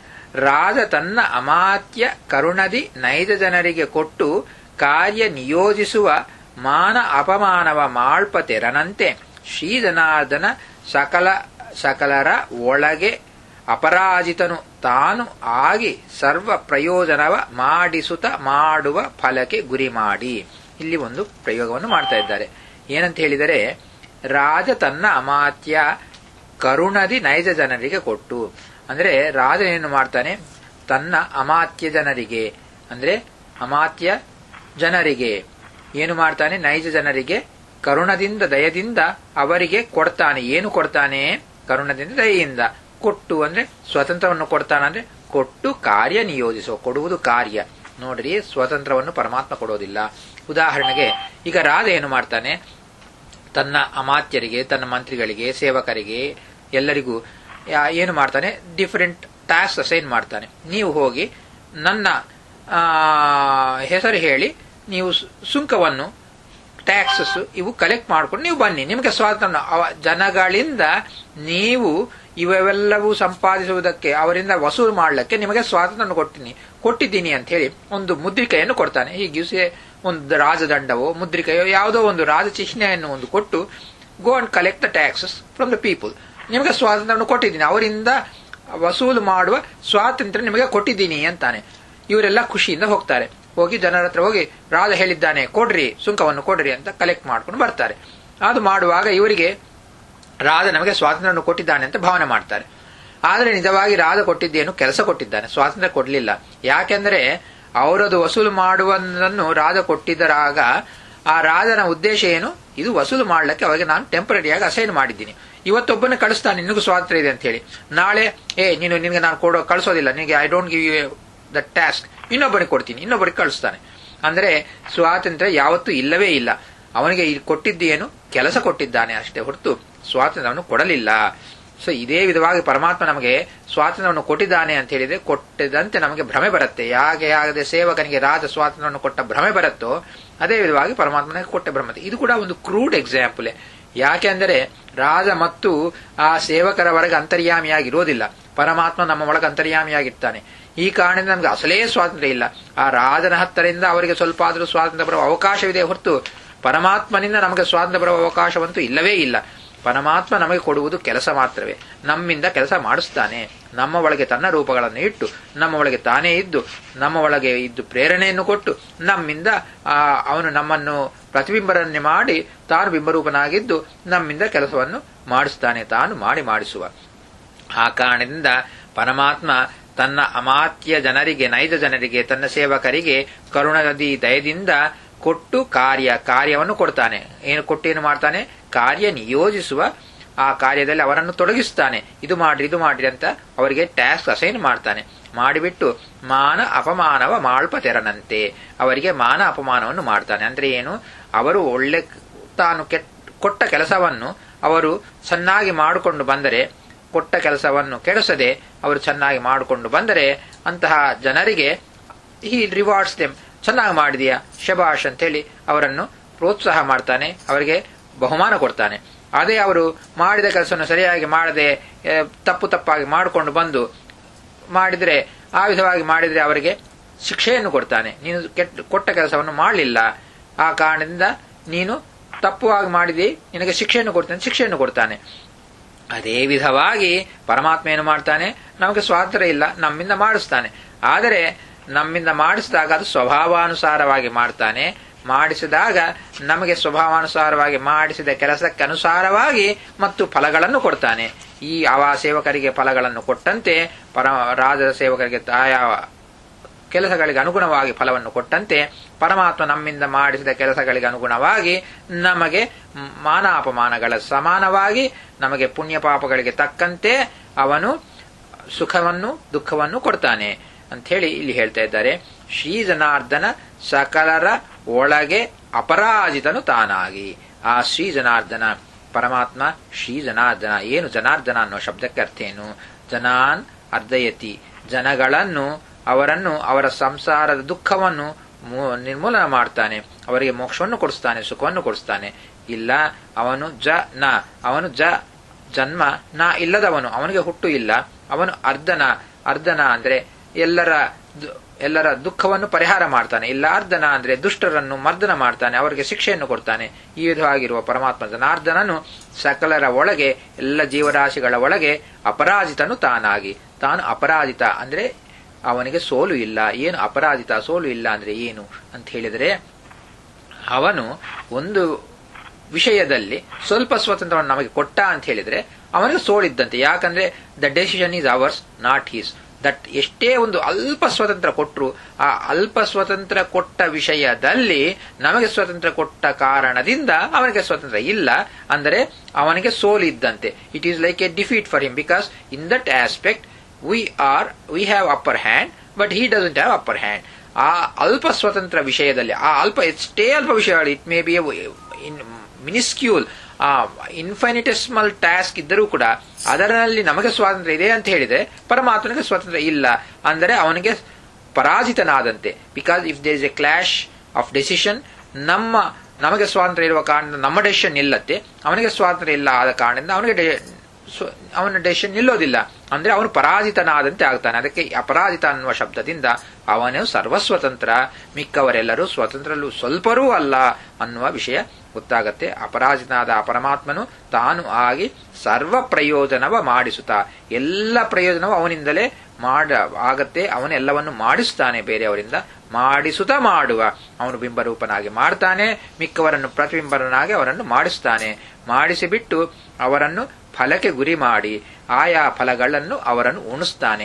ರಾಜ ತನ್ನ ಅಮಾತ್ಯ ಕರುಣದಿ ನೈಜ ಜನರಿಗೆ ಕೊಟ್ಟು ಕಾರ್ಯ ನಿಯೋಜಿಸುವ ಮಾನ ಅಪಮಾನವ ಮಾಳ್ಪ ತೆರನಂತೆ ಶ್ರೀಜನಾರ್ದನ ಸಕಲ ಸಕಲರ ಒಳಗೆ ಅಪರಾಜಿತನು ತಾನು ಆಗಿ ಸರ್ವ ಪ್ರಯೋಜನವ ಮಾಡಿಸುತ್ತ ಮಾಡುವ ಫಲಕ್ಕೆ ಗುರಿ ಮಾಡಿ ಇಲ್ಲಿ ಒಂದು ಪ್ರಯೋಗವನ್ನು ಮಾಡ್ತಾ ಇದ್ದಾರೆ ಏನಂತ ಹೇಳಿದರೆ ರಾಜ ತನ್ನ ಅಮಾತ್ಯ ಕರುಣದಿ ನೈಜ ಜನರಿಗೆ ಕೊಟ್ಟು ಅಂದ್ರೆ ರಾಜ ಏನು ಮಾಡ್ತಾನೆ ತನ್ನ ಅಮಾತ್ಯ ಜನರಿಗೆ ಅಂದ್ರೆ ಅಮಾತ್ಯ ಜನರಿಗೆ ಏನು ಮಾಡ್ತಾನೆ ನೈಜ ಜನರಿಗೆ ಕರುಣದಿಂದ ದಯದಿಂದ ಅವರಿಗೆ ಕೊಡ್ತಾನೆ ಏನು ಕೊಡ್ತಾನೆ ಕರುಣದಿಂದ ದಯೆಯಿಂದ ಕೊಟ್ಟು ಅಂದ್ರೆ ಸ್ವತಂತ್ರವನ್ನು ಕೊಡ್ತಾನೆ ಅಂದ್ರೆ ಕೊಟ್ಟು ಕಾರ್ಯ ನಿಯೋಜಿಸುವ ಕೊಡುವುದು ಕಾರ್ಯ ನೋಡ್ರಿ ಸ್ವತಂತ್ರವನ್ನು ಪರಮಾತ್ಮ ಕೊಡೋದಿಲ್ಲ ಉದಾಹರಣೆಗೆ ಈಗ ರಾಜ ಏನು ಮಾಡ್ತಾನೆ ತನ್ನ ಅಮಾತ್ಯರಿಗೆ ತನ್ನ ಮಂತ್ರಿಗಳಿಗೆ ಸೇವಕರಿಗೆ ಎಲ್ಲರಿಗೂ ಏನು ಮಾಡ್ತಾನೆ ಡಿಫರೆಂಟ್ ಟಾಸ್ಕ್ ಅಸೈನ್ ಮಾಡ್ತಾನೆ ನೀವು ಹೋಗಿ ನನ್ನ ಹೆಸರು ಹೇಳಿ ನೀವು ಸುಂಕವನ್ನು ಟ್ಯಾಕ್ಸಸ್ ಇವು ಕಲೆಕ್ಟ್ ಮಾಡ್ಕೊಂಡು ನೀವು ಬನ್ನಿ ನಿಮಗೆ ಸ್ವಾತಂತ್ರ್ಯ ಜನಗಳಿಂದ ನೀವು ಇವೆಲ್ಲವೂ ಸಂಪಾದಿಸುವುದಕ್ಕೆ ಅವರಿಂದ ವಸೂಲು ಮಾಡಲಿಕ್ಕೆ ನಿಮಗೆ ಸ್ವಾತಂತ್ರ್ಯ ಕೊಟ್ಟಿನಿ ಕೊಟ್ಟಿದ್ದೀನಿ ಅಂತ ಹೇಳಿ ಒಂದು ಮುದ್ರಿಕೆಯನ್ನು ಕೊಡ್ತಾನೆ ಈ ಗಿವ್ಸೆ ಒಂದು ರಾಜದಂಡವೋ ಮುದ್ರಿಕೆಯೋ ಯಾವುದೋ ಒಂದು ರಾಜ ಚಿಹ್ನೆಯನ್ನು ಒಂದು ಕೊಟ್ಟು go and collect the taxes from the people ನಿಮಗೆ ಸ್ವಾತಂತ್ರ್ಯವನ್ನು ಕೊಟ್ಟಿದ್ದೀನಿ ಅವರಿಂದ ವಸೂಲು ಮಾಡುವ ಸ್ವಾತಂತ್ರ್ಯ ನಿಮಗೆ ಕೊಟ್ಟಿದ್ದೀನಿ ಅಂತಾನೆ ಇವರೆಲ್ಲ ಖುಷಿಯಿಂದ ಹೋಗ್ತಾರೆ ಹೋಗಿ ಜನರ ಹತ್ರ ಹೋಗಿ ರಾಜ ಹೇಳಿದ್ದಾನೆ ಕೊಡ್ರಿ ಸುಂಕವನ್ನು ಕೊಡ್ರಿ ಅಂತ ಕಲೆಕ್ಟ್ ಮಾಡ್ಕೊಂಡು ಬರ್ತಾರೆ ಅದು ಮಾಡುವಾಗ ಇವರಿಗೆ ರಾಜ ನಮಗೆ ಸ್ವಾತಂತ್ರ್ಯವನ್ನು ಕೊಟ್ಟಿದ್ದಾನೆ ಅಂತ ಭಾವನೆ ಮಾಡ್ತಾರೆ ಆದರೆ ನಿಜವಾಗಿ ರಾಜ ಕೊಟ್ಟಿದ್ದೇನು ಕೆಲಸ ಕೊಟ್ಟಿದ್ದಾನೆ ಸ್ವಾತಂತ್ರ್ಯ ಕೊಡಲಿಲ್ಲ ಯಾಕೆಂದರೆ ಅವರದು ವಸೂಲು ಮಾಡುವುದನ್ನು ರಾಜ ಕೊಟ್ಟಿದ್ದರಾಗ ಆ ರಾಜನ ಉದ್ದೇಶ ಏನು ಇದು ವಸೂಲು ಮಾಡ್ಲಿಕ್ಕೆ ಅವಾಗ ನಾನು ಟೆಂಪರರಿಯಾಗಿ ಅಸೈನ್ ಮಾಡಿದ್ದೀನಿ ಇವತ್ತೊಬ್ಬನ ಕಳಿಸ್ತಾನೆ ನಿನಗೂ ಸ್ವಾತಂತ್ರ್ಯ ಇದೆ ಅಂತ ಹೇಳಿ ನಾಳೆ ಏ ನೀನು ನಿನಗೆ ನಾನು ಕೊಡೋ ಕಳಿಸೋದಿಲ್ಲ ನಿನಗೆ I don't give you the task ಇನ್ನೊಬ್ಬನಿಗೆ ಕೊಡ್ತೀನಿ ಇನ್ನೊಬ್ಬರಿಗೆ ಕಳಿಸ್ತಾನೆ ಅಂದರೆ ಸ್ವಾತಂತ್ರ್ಯ ಯಾವತ್ತೂ ಇಲ್ಲವೇ ಇಲ್ಲ ಅವನಿಗೆ ಕೊಟ್ಟಿದ್ದೇನು ಕೆಲಸ ಕೊಟ್ಟಿದ್ದಾನೆ ಅಷ್ಟೇ ಹೊರತು ಸ್ವಾತಂತ್ರ್ಯವನ್ನು ಕೊಡಲಿಲ್ಲ ಸೊ ಇದೇ ವಿಧವಾಗಿ ಪರಮಾತ್ಮ ನಮಗೆ ಸ್ವಾತಂತ್ರ್ಯವನ್ನು ಕೊಟ್ಟಿದ್ದಾನೆ ಅಂತ ಹೇಳಿದ್ರೆ ಕೊಟ್ಟಿದಂತೆ ನಮಗೆ ಭ್ರಮೆ ಬರುತ್ತೆ ಯಾಕೆ ಆಗದೆ ಸೇವಕನಿಗೆ ರಾಜ ಸ್ವಾತಂತ್ರ್ಯವನ್ನು ಕೊಟ್ಟ ಭ್ರಮೆ ಬರುತ್ತೋ ಅದೇ ವಿಧವಾಗಿ ಪರಮಾತ್ಮನಿಗೆ ಕೊಟ್ಟ ಭ್ರಮತೆ ಇದು ಕೂಡ ಒಂದು ಕ್ರೂಡ್ ಎಕ್ಸಾಂಪಲ್ ಯಾಕೆ ಅಂದರೆ ರಾಜ ಮತ್ತು ಆ ಸೇವಕರ ಒಳಗೆ ಅಂತರ್ಯಾಮಿಯಾಗಿರೋದಿಲ್ಲ ಪರಮಾತ್ಮ ನಮ್ಮ ಒಳಗೆ ಅಂತರ್ಯಾಮಿಯಾಗಿರ್ತಾನೆ ಈ ಕಾರಣದಿಂದ ನಮಗೆ ಅಸಲೇ ಸ್ವಾತಂತ್ರ್ಯ ಇಲ್ಲ ಆ ರಾಜನ ಹತ್ತರಿಂದ ಅವರಿಗೆ ಸ್ವಲ್ಪ ಆದರೂ ಸ್ವಾತಂತ್ರ್ಯ ಬರುವ ಅವಕಾಶವಿದೆ ಹೊರತು ಪರಮಾತ್ಮನಿಂದ ನಮಗೆ ಸ್ವಾತಂತ್ರ್ಯ ಬರುವ ಅವಕಾಶವಂತೂ ಇಲ್ಲವೇ ಇಲ್ಲ ಪರಮಾತ್ಮ ನಮಗೆ ಕೊಡುವುದು ಕೆಲಸ ಮಾತ್ರವೇ ನಮ್ಮಿಂದ ಕೆಲಸ ಮಾಡಿಸ್ತಾನೆ ನಮ್ಮ ಒಳಗೆ ತನ್ನ ರೂಪಗಳನ್ನು ಇಟ್ಟು ನಮ್ಮ ಒಳಗೆ ತಾನೇ ಇದ್ದು ನಮ್ಮ ಒಳಗೆ ಇದ್ದು ಪ್ರೇರಣೆಯನ್ನು ಕೊಟ್ಟು ನಮ್ಮಿಂದ ಆ ಅವನು ನಮ್ಮನ್ನು ಪ್ರತಿಬಿಂಬರನ್ನೇ ಮಾಡಿ ತಾನು ಬಿಂಬರೂಪನಾಗಿದ್ದು ನಮ್ಮಿಂದ ಕೆಲಸವನ್ನು ಮಾಡಿಸ್ತಾನೆ ತಾನು ಮಾಡಿ ಮಾಡಿಸುವ ಆ ಕಾರಣದಿಂದ ಪರಮಾತ್ಮ ತನ್ನ ಅಮಾತ್ಯ ಜನರಿಗೆ ನೈಜ ಜನರಿಗೆ ತನ್ನ ಸೇವಕರಿಗೆ ಕರುಣದಿ ದಯದಿಂದ ಕೊಟ್ಟು ಕಾರ್ಯ ಕಾರ್ಯವನ್ನು ಕೊಡ್ತಾನೆ ಏನು ಕೊಟ್ಟು ಏನು ಮಾಡ್ತಾನೆ ಕಾರ್ಯ ನಿಯೋಜಿಸುವ ಆ ಕಾರ್ಯದಲ್ಲಿ ಅವರನ್ನು ತೊಡಗಿಸ್ತಾನೆ ಇದು ಮಾಡ್ರಿ ಇದು ಮಾಡ್ರಿ ಅಂತ ಅವರಿಗೆ ಟ್ಯಾಕ್ಸ್ ಅಸೈನ್ ಮಾಡ್ತಾನೆ ಮಾಡಿಬಿಟ್ಟು ಮಾನ ಅಪಮಾನವ ಮಾಳ್ಪ ತೆರನಂತೆ ಅವರಿಗೆ ಮಾನ ಅಪಮಾನವನ್ನು ಮಾಡ್ತಾನೆ ಅಂದ್ರೆ ಏನು ಅವರು ಒಳ್ಳೆ ತಾನು ಕೆಟ್ಟ ಕೊಟ್ಟ ಕೆಲಸವನ್ನು ಅವರು ಚೆನ್ನಾಗಿ ಮಾಡಿಕೊಂಡು ಬಂದರೆ ಕೊಟ್ಟ ಕೆಲಸವನ್ನು ಕೆಡಿಸದೆ ಅವರು ಚೆನ್ನಾಗಿ ಮಾಡಿಕೊಂಡು ಬಂದರೆ ಅಂತಹ ಜನರಿಗೆ ಈ ರಿವಾರ್ಡ್ಸ್ ದೆಮ್ ಚೆನ್ನಾಗಿ ಮಾಡಿದೀಯಾ ಶಬಾಷ್ ಅಂತೇಳಿ ಅವರನ್ನು ಪ್ರೋತ್ಸಾಹ ಮಾಡ್ತಾನೆ ಅವರಿಗೆ ಬಹುಮಾನ ಕೊಡ್ತಾನೆ ಅದೇ ಅವರು ಮಾಡಿದ ಕೆಲಸವನ್ನು ಸರಿಯಾಗಿ ಮಾಡದೆ ಆ, ತಪ್ಪು ತಪ್ಪಾಗಿ ಮಾಡಿಕೊಂಡು ಬಂದು ಮಾಡಿದರೆ ಆ ವಿಧವಾಗಿ ಮಾಡಿದರೆ ಅವರಿಗೆ ಶಿಕ್ಷೆಯನ್ನು ಕೊಡ್ತಾನೆ ನೀನು ಕೆಟ್ಟ ಕೊಟ್ಟ ಕೆಲಸವನ್ನು ಮಾಡಲಿಲ್ಲ ಆ ಕಾರಣದಿಂದ ನೀನು ತಪ್ಪುವಾಗಿ ಮಾಡಿದಿ ನಿನಗೆ ಶಿಕ್ಷೆಯನ್ನು ಕೊಡ್ತಾನೆ ಶಿಕ್ಷೆಯನ್ನು ಕೊಡ್ತಾನೆ ಅದೇ ವಿಧವಾಗಿ ಪರಮಾತ್ಮ ಏನು ಮಾಡ್ತಾನೆ ನಮಗೆ ಸ್ವಾತಂತ್ರ್ಯ ಇಲ್ಲ ನಮ್ಮಿಂದ ಮಾಡಿಸ್ತಾನೆ ಆದರೆ ನಮ್ಮಿಂದ ಮಾಡಿಸಿದಾಗ ಅದು ಸ್ವಭಾವಾನುಸಾರವಾಗಿ ಮಾಡ್ತಾನೆ ಮಾಡಿಸಿದಾಗ ನಮಗೆ ಸ್ವಭಾವಾನುಸಾರವಾಗಿ ಮಾಡಿಸಿದ ಕೆಲಸಕ್ಕೆ ಅನುಸಾರವಾಗಿ ಮತ್ತು ಫಲಗಳನ್ನು ಕೊಡ್ತಾನೆ ಈ ಅವ ಸೇವಕರಿಗೆ ಫಲಗಳನ್ನು ಕೊಟ್ಟಂತೆ ಪರ ರಾಜರ ಸೇವಕರಿಗೆ ಆಯಾ ಕೆಲಸಗಳಿಗೆ ಅನುಗುಣವಾಗಿ ಫಲವನ್ನು ಕೊಟ್ಟಂತೆ ಪರಮಾತ್ಮ ನಮ್ಮಿಂದ ಮಾಡಿಸಿದ ಕೆಲಸಗಳಿಗೆ ಅನುಗುಣವಾಗಿ ನಮಗೆ ಮಾನ ಅಪಮಾನಗಳ ಸಮಾನವಾಗಿ ನಮಗೆ ಪುಣ್ಯ ಪಾಪಗಳಿಗೆ ತಕ್ಕಂತೆ ಅವನು ಸುಖವನ್ನು ದುಃಖವನ್ನು ಕೊಡ್ತಾನೆ ಅಂತ ಹೇಳಿ ಇಲ್ಲಿ ಹೇಳ್ತಾ ಇದ್ದಾರೆ ಶ್ರೀ ಜನಾರ್ದನ ಸಕಲರ ಒಳಗೆ ಅಪರಾಜಿತನು ತಾನಾಗಿ ಆ ಶ್ರೀ ಜನಾರ್ದನ ಪರಮಾತ್ಮ ಶ್ರೀ ಜನಾರ್ದನ ಏನು ಜನಾರ್ದನ ಅನ್ನೋ ಶಬ್ದಕ್ಕೆ ಅರ್ಥ ಏನು ಜನಾನ್ ಅರ್ಧಯತಿ ಜನಗಳನ್ನು ಅವರನ್ನು ಅವರ ಸಂಸಾರದ ದುಃಖವನ್ನು ಮು- ನಿರ್ಮೂಲನ ಮಾಡ್ತಾನೆ ಅವರಿಗೆ ಮೋಕ್ಷವನ್ನು ಕೊಡಿಸ್ತಾನೆ ಸುಖವನ್ನು ಕೊಡಿಸ್ತಾನೆ ಇಲ್ಲ ಅವನು ಜ ನ ಅವನು ಜ ಜನ್ಮ ನ ಇಲ್ಲದವನು ಅವನಿಗೆ ಹುಟ್ಟು ಇಲ್ಲ ಅವನು ಅರ್ಧನ ಅರ್ಧನ ಅಂದ್ರೆ ಎಲ್ಲರ ದು- ಎಲ್ಲರ ದುಃಖವನ್ನು ಪರಿಹಾರ ಮಾಡ್ತಾನೆ ಇಲ್ಲ ಅರ್ಧನ ಅಂದ್ರೆ ದುಷ್ಟರನ್ನು ಮರ್ದನ ಮಾಡ್ತಾನೆ ಅವರಿಗೆ ಶಿಕ್ಷೆಯನ್ನು ಕೊಡ್ತಾನೆ ಈ ವಿಧವಾಗಿರುವ ಪರಮಾತ್ಮ ಜನಾರ್ದನನು ಸಕಲರ ಒಳಗೆ ಎಲ್ಲ ಜೀವರಾಶಿಗಳ ಒಳಗೆ ಅಪರಾಜಿತನು ತಾನಾಗಿ ತಾನು ಅಪರಾಜಿತ ಅಂದ್ರೆ ಅವನಿಗೆ ಸೋಲು ಇಲ್ಲ ಏನು ಅಪರಾಜಿತ ಸೋಲು ಇಲ್ಲ ಅಂದ್ರೆ ಏನು ಅಂತ ಹೇಳಿದರೆ ಅವನು ಒಂದು ವಿಷಯದಲ್ಲಿ ಸ್ವಲ್ಪ ಸ್ವಾತಂತ್ರ್ಯವನ್ನು ನಮಗೆ ಕೊಟ್ಟ ಅಂತ ಹೇಳಿದ್ರೆ ಅವನಿಗೆ ಸೋಲಿದ್ದಂತೆ ಯಾಕಂದ್ರೆ the decision is ours not his that ಎಷ್ಟೇ ಒಂದು ಅಲ್ಪ ಸ್ವಾತಂತ್ರ್ಯ ಕೊಟ್ಟರು ಆ ಅಲ್ಪ ಸ್ವಾತಂತ್ರ್ಯ ಕೊಟ್ಟ ವಿಷಯದಲ್ಲಿ ನಮಗೆ ಸ್ವಾತಂತ್ರ್ಯ ಕೊಟ್ಟ ಕಾರಣದಿಂದ ಅವನಿಗೆ ಸ್ವಾತಂತ್ರ್ಯ ಇಲ್ಲ ಅಂದರೆ ಅವನಿಗೆ ಸೋಲಿದ್ದಂತೆ it is like a defeat for him because in that aspect we are we have upper hand but he doesn't have upper hand ಆ ಅಲ್ಪ ಸ್ವತಂತ್ರ ವಿಷಯದಲ್ಲಿ ಆ ಅಲ್ಪ ಎಷ್ಟೇ ಅಲ್ಪ ವಿಷಯಗಳು ಇಟ್ ಮೇ ಬಿ ಮಿನಿಸ್ಕ್ಯೂಲ್ ಆ ಇನ್ಫೈನಿಟೆಸ್ಮಲ್ ಟಾಸ್ಕ್ ಇದ್ದರೂ ಕೂಡ ಅದರಲ್ಲಿ ನಮಗೆ ಸ್ವಾತಂತ್ರ್ಯ ಇದೆ ಅಂತ ಹೇಳಿದ್ರೆ ಪರಮಾತ್ಮನಿಗೆ ಸ್ವಾತಂತ್ರ್ಯ ಇಲ್ಲ ಅಂದರೆ ಅವನಿಗೆ ಪರಾಜಿತನಾದಂತೆ because if there is a clash of decision ನಮ್ಮ ನಮಗೆ ಸ್ವಾತಂತ್ರ್ಯ ಇರುವ ಕಾರಣದಿಂದ ನಮ್ಮ ಡೆಸಿಷನ್ ನಿಲ್ಲತ್ತೆ ಅವನಿಗೆ ಸ್ವಾತಂತ್ರ್ಯ ಇಲ್ಲ ಆದ ಕಾರಣದಿಂದ ಅವನಿಗೆ ಡೆ- ಸ್ವ- ಅವನ ಡೆಸಿಷನ್ ನಿಲ್ಲೋದಿಲ್ಲ ಅಂದ್ರೆ ಅವನು ಪರಾಜಿತನಾದಂತೆ ಆಗ್ತಾನೆ ಅದಕ್ಕೆ ಅಪರಾಜಿತ ಅನ್ನುವ ಶಬ್ದದಿಂದ ಅವನು ಸರ್ವಸ್ವತಂತ್ರ ಮಿಕ್ಕವರೆಲ್ಲರೂ ಸ್ವತಂತ್ರರು ಸ್ವಲ್ಪರೂ ಅಲ್ಲ ಅನ್ನುವ ವಿಷಯ ಗೊತ್ತಾಗತ್ತೆ ಅಪರಾಜಿತನಾದ ಪರಮಾತ್ಮನು ತಾನು ಆಗಿ ಸರ್ವ ಪ್ರಯೋಜನವ ಮಾಡಿಸುತ್ತಾ ಎಲ್ಲ ಪ್ರಯೋಜನವು ಅವನಿಂದಲೇ ಮಾಡ ಆಗತ್ತೆ ಅವನೆಲ್ಲವನ್ನು ಮಾಡಿಸ್ತಾನೆ ಬೇರೆಯವರಿಂದ ಮಾಡಿಸುತ್ತಾ ಮಾಡುವ ಅವನು ಬಿಂಬರೂಪನಾಗಿ ಮಾಡ್ತಾನೆ ಮಿಕ್ಕವರನ್ನು ಪ್ರತಿಬಿಂಬರನಾಗಿ ಅವರನ್ನು ಮಾಡಿಸ್ತಾನೆ ಮಾಡಿಸಿಬಿಟ್ಟು ಅವರನ್ನು ಫಲಕ್ಕೆ ಗುರಿ ಮಾಡಿ ಆಯಾ ಫಲಗಳನ್ನು ಅವರನ್ನು ಉಣಿಸ್ತಾನೆ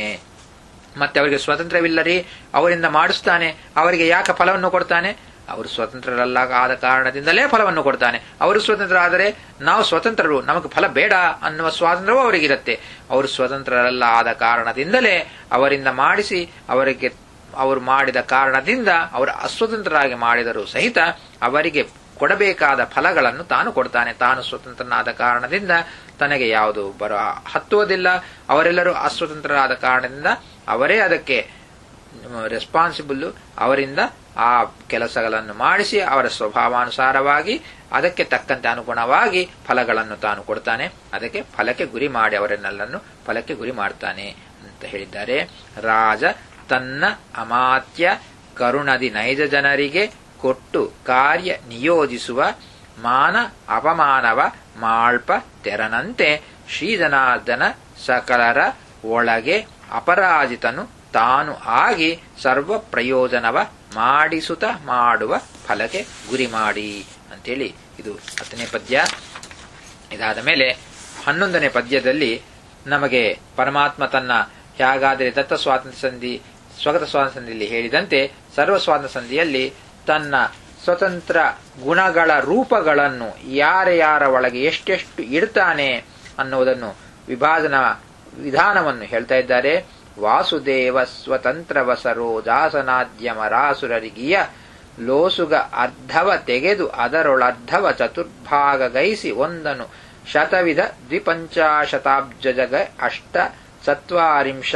ಮತ್ತೆ ಅವರಿಗೆ ಸ್ವತಂತ್ರವಿಲ್ಲರಿ ಅವರಿಂದ ಮಾಡಿಸ್ತಾನೆ ಅವರಿಗೆ ಯಾಕೆ ಫಲವನ್ನು ಕೊಡ್ತಾನೆ ಅವರು ಸ್ವತಂತ್ರರಲ್ಲ ಆದ ಕಾರಣದಿಂದಲೇ ಫಲವನ್ನು ಕೊಡ್ತಾನೆ ಅವರು ಸ್ವತಂತ್ರ ಆದರೆ ನಾವು ಸ್ವತಂತ್ರರು ನಮಗೆ ಫಲ ಬೇಡ ಅನ್ನುವ ಸ್ವಾತಂತ್ರ್ಯವೂ ಅವರಿಗಿರುತ್ತೆ ಅವರು ಸ್ವತಂತ್ರರಲ್ಲ ಆದ ಕಾರಣದಿಂದಲೇ ಅವರಿಂದ ಮಾಡಿಸಿ ಅವರಿಗೆ ಅವರು ಮಾಡಿದ ಕಾರಣದಿಂದ ಅವರು ಅಸ್ವತಂತ್ರರಾಗಿ ಮಾಡಿದರೂ ಸಹಿತ ಅವರಿಗೆ ಕೊಡಬೇಕಾದ ಫಲಗಳನ್ನು ತಾನು ಕೊಡ್ತಾನೆ ತಾನು ಸ್ವತಂತ್ರನಾದ ಕಾರಣದಿಂದ ತನಗೆ ಯಾವುದು ಬರ ಹತ್ತುವುದಿಲ್ಲ ಅವರೆಲ್ಲರೂ ಅಸ್ವತಂತ್ರರಾದ ಕಾರಣದಿಂದ ಅವರೇ ಅದಕ್ಕೆ ರೆಸ್ಪಾನ್ಸಿಬಲ್ ಅವರಿಂದ ಆ ಕೆಲಸಗಳನ್ನು ಮಾಡಿಸಿ ಅವರ ಸ್ವಭಾವಾನುಸಾರವಾಗಿ ಅದಕ್ಕೆ ತಕ್ಕಂತೆ ಅನುಗುಣವಾಗಿ ಫಲಗಳನ್ನು ತಾನು ಕೊಡ್ತಾನೆ ಅದಕ್ಕೆ ಫಲಕ್ಕೆ ಗುರಿ ಮಾಡಿ ಅವರನ್ನೆಲ್ಲನ್ನು ಫಲಕ್ಕೆ ಗುರಿ ಮಾಡ್ತಾನೆ ಅಂತ ಹೇಳಿದ್ದಾರೆ ರಾಜ ತನ್ನ ಅಮಾತ್ಯ ಕರುಣದಿ ನೈಜ ಜನರಿಗೆ ಕೊಟ್ಟು ಕಾರ್ಯ ನಿಯೋಜಿಸುವ ಮಾನ ಅಪಮಾನವ ಮಾಳ್ಪ ತೆರನಂತೆ ಶ್ರೀಜನಾರ್ದನ ಸಕಲರ ಒಳಗೆ ಅಪರಾಜಿತನು ತಾನು ಆಗಿ ಸರ್ವ ಪ್ರಯೋಜನವ ಮಾಡಿಸುತ್ತ ಮಾಡುವ ಫಲಕ್ಕೆ ಗುರಿ ಮಾಡಿ ಅಂತೇಳಿ ಇದು ಹತ್ತನೇ ಪದ್ಯ ಇದಾದ ಮೇಲೆ ಹನ್ನೊಂದನೇ ಪದ್ಯದಲ್ಲಿ ನಮಗೆ ಪರಮಾತ್ಮ ತನ್ನ ಹೇಗಾದರೆ ದತ್ತ ಸ್ವಾತಂತ್ರ್ಯ ಸಂಧಿ ಸ್ವಗತ ಸ್ವಾತಂತ್ರ್ಯ ಸಂಧಿಯಲ್ಲಿ ಹೇಳಿದಂತೆ ಸರ್ವ ಸ್ವಾತಂತ್ರ್ಯ ಸಂಧಿಯಲ್ಲಿ ತನ್ನ ಸ್ವತಂತ್ರ ಗುಣಗಳ ರೂಪಗಳನ್ನು ಯಾರ ಯಾರ ಒಳಗೆ ಎಷ್ಟೆಷ್ಟು ಇಡ್ತಾನೆ ಅನ್ನುವುದನ್ನು ವಿಭಾಜನ ವಿಧಾನವನ್ನು ಹೇಳ್ತಾ ಇದ್ದಾರೆ ವಾಸುದೇವ ಸ್ವತಂತ್ರವ ಸರೋಜಾಸನಾದ್ಯಮರಾಸುರರಿಗಿಯ ಲೋಸುಗ ಅರ್ಧವ ತೆಗೆದು ಅದರೊಳರ್ಧವ ಚತುರ್ಭಾಗಗೈಸಿ ಒಂದನು ಶತವಿಧ ದ್ವಿಪಂಚಾಶತಾಬ್ಜಗ ಅಷ್ಟ ಚತ್ವಾರಿಂಶ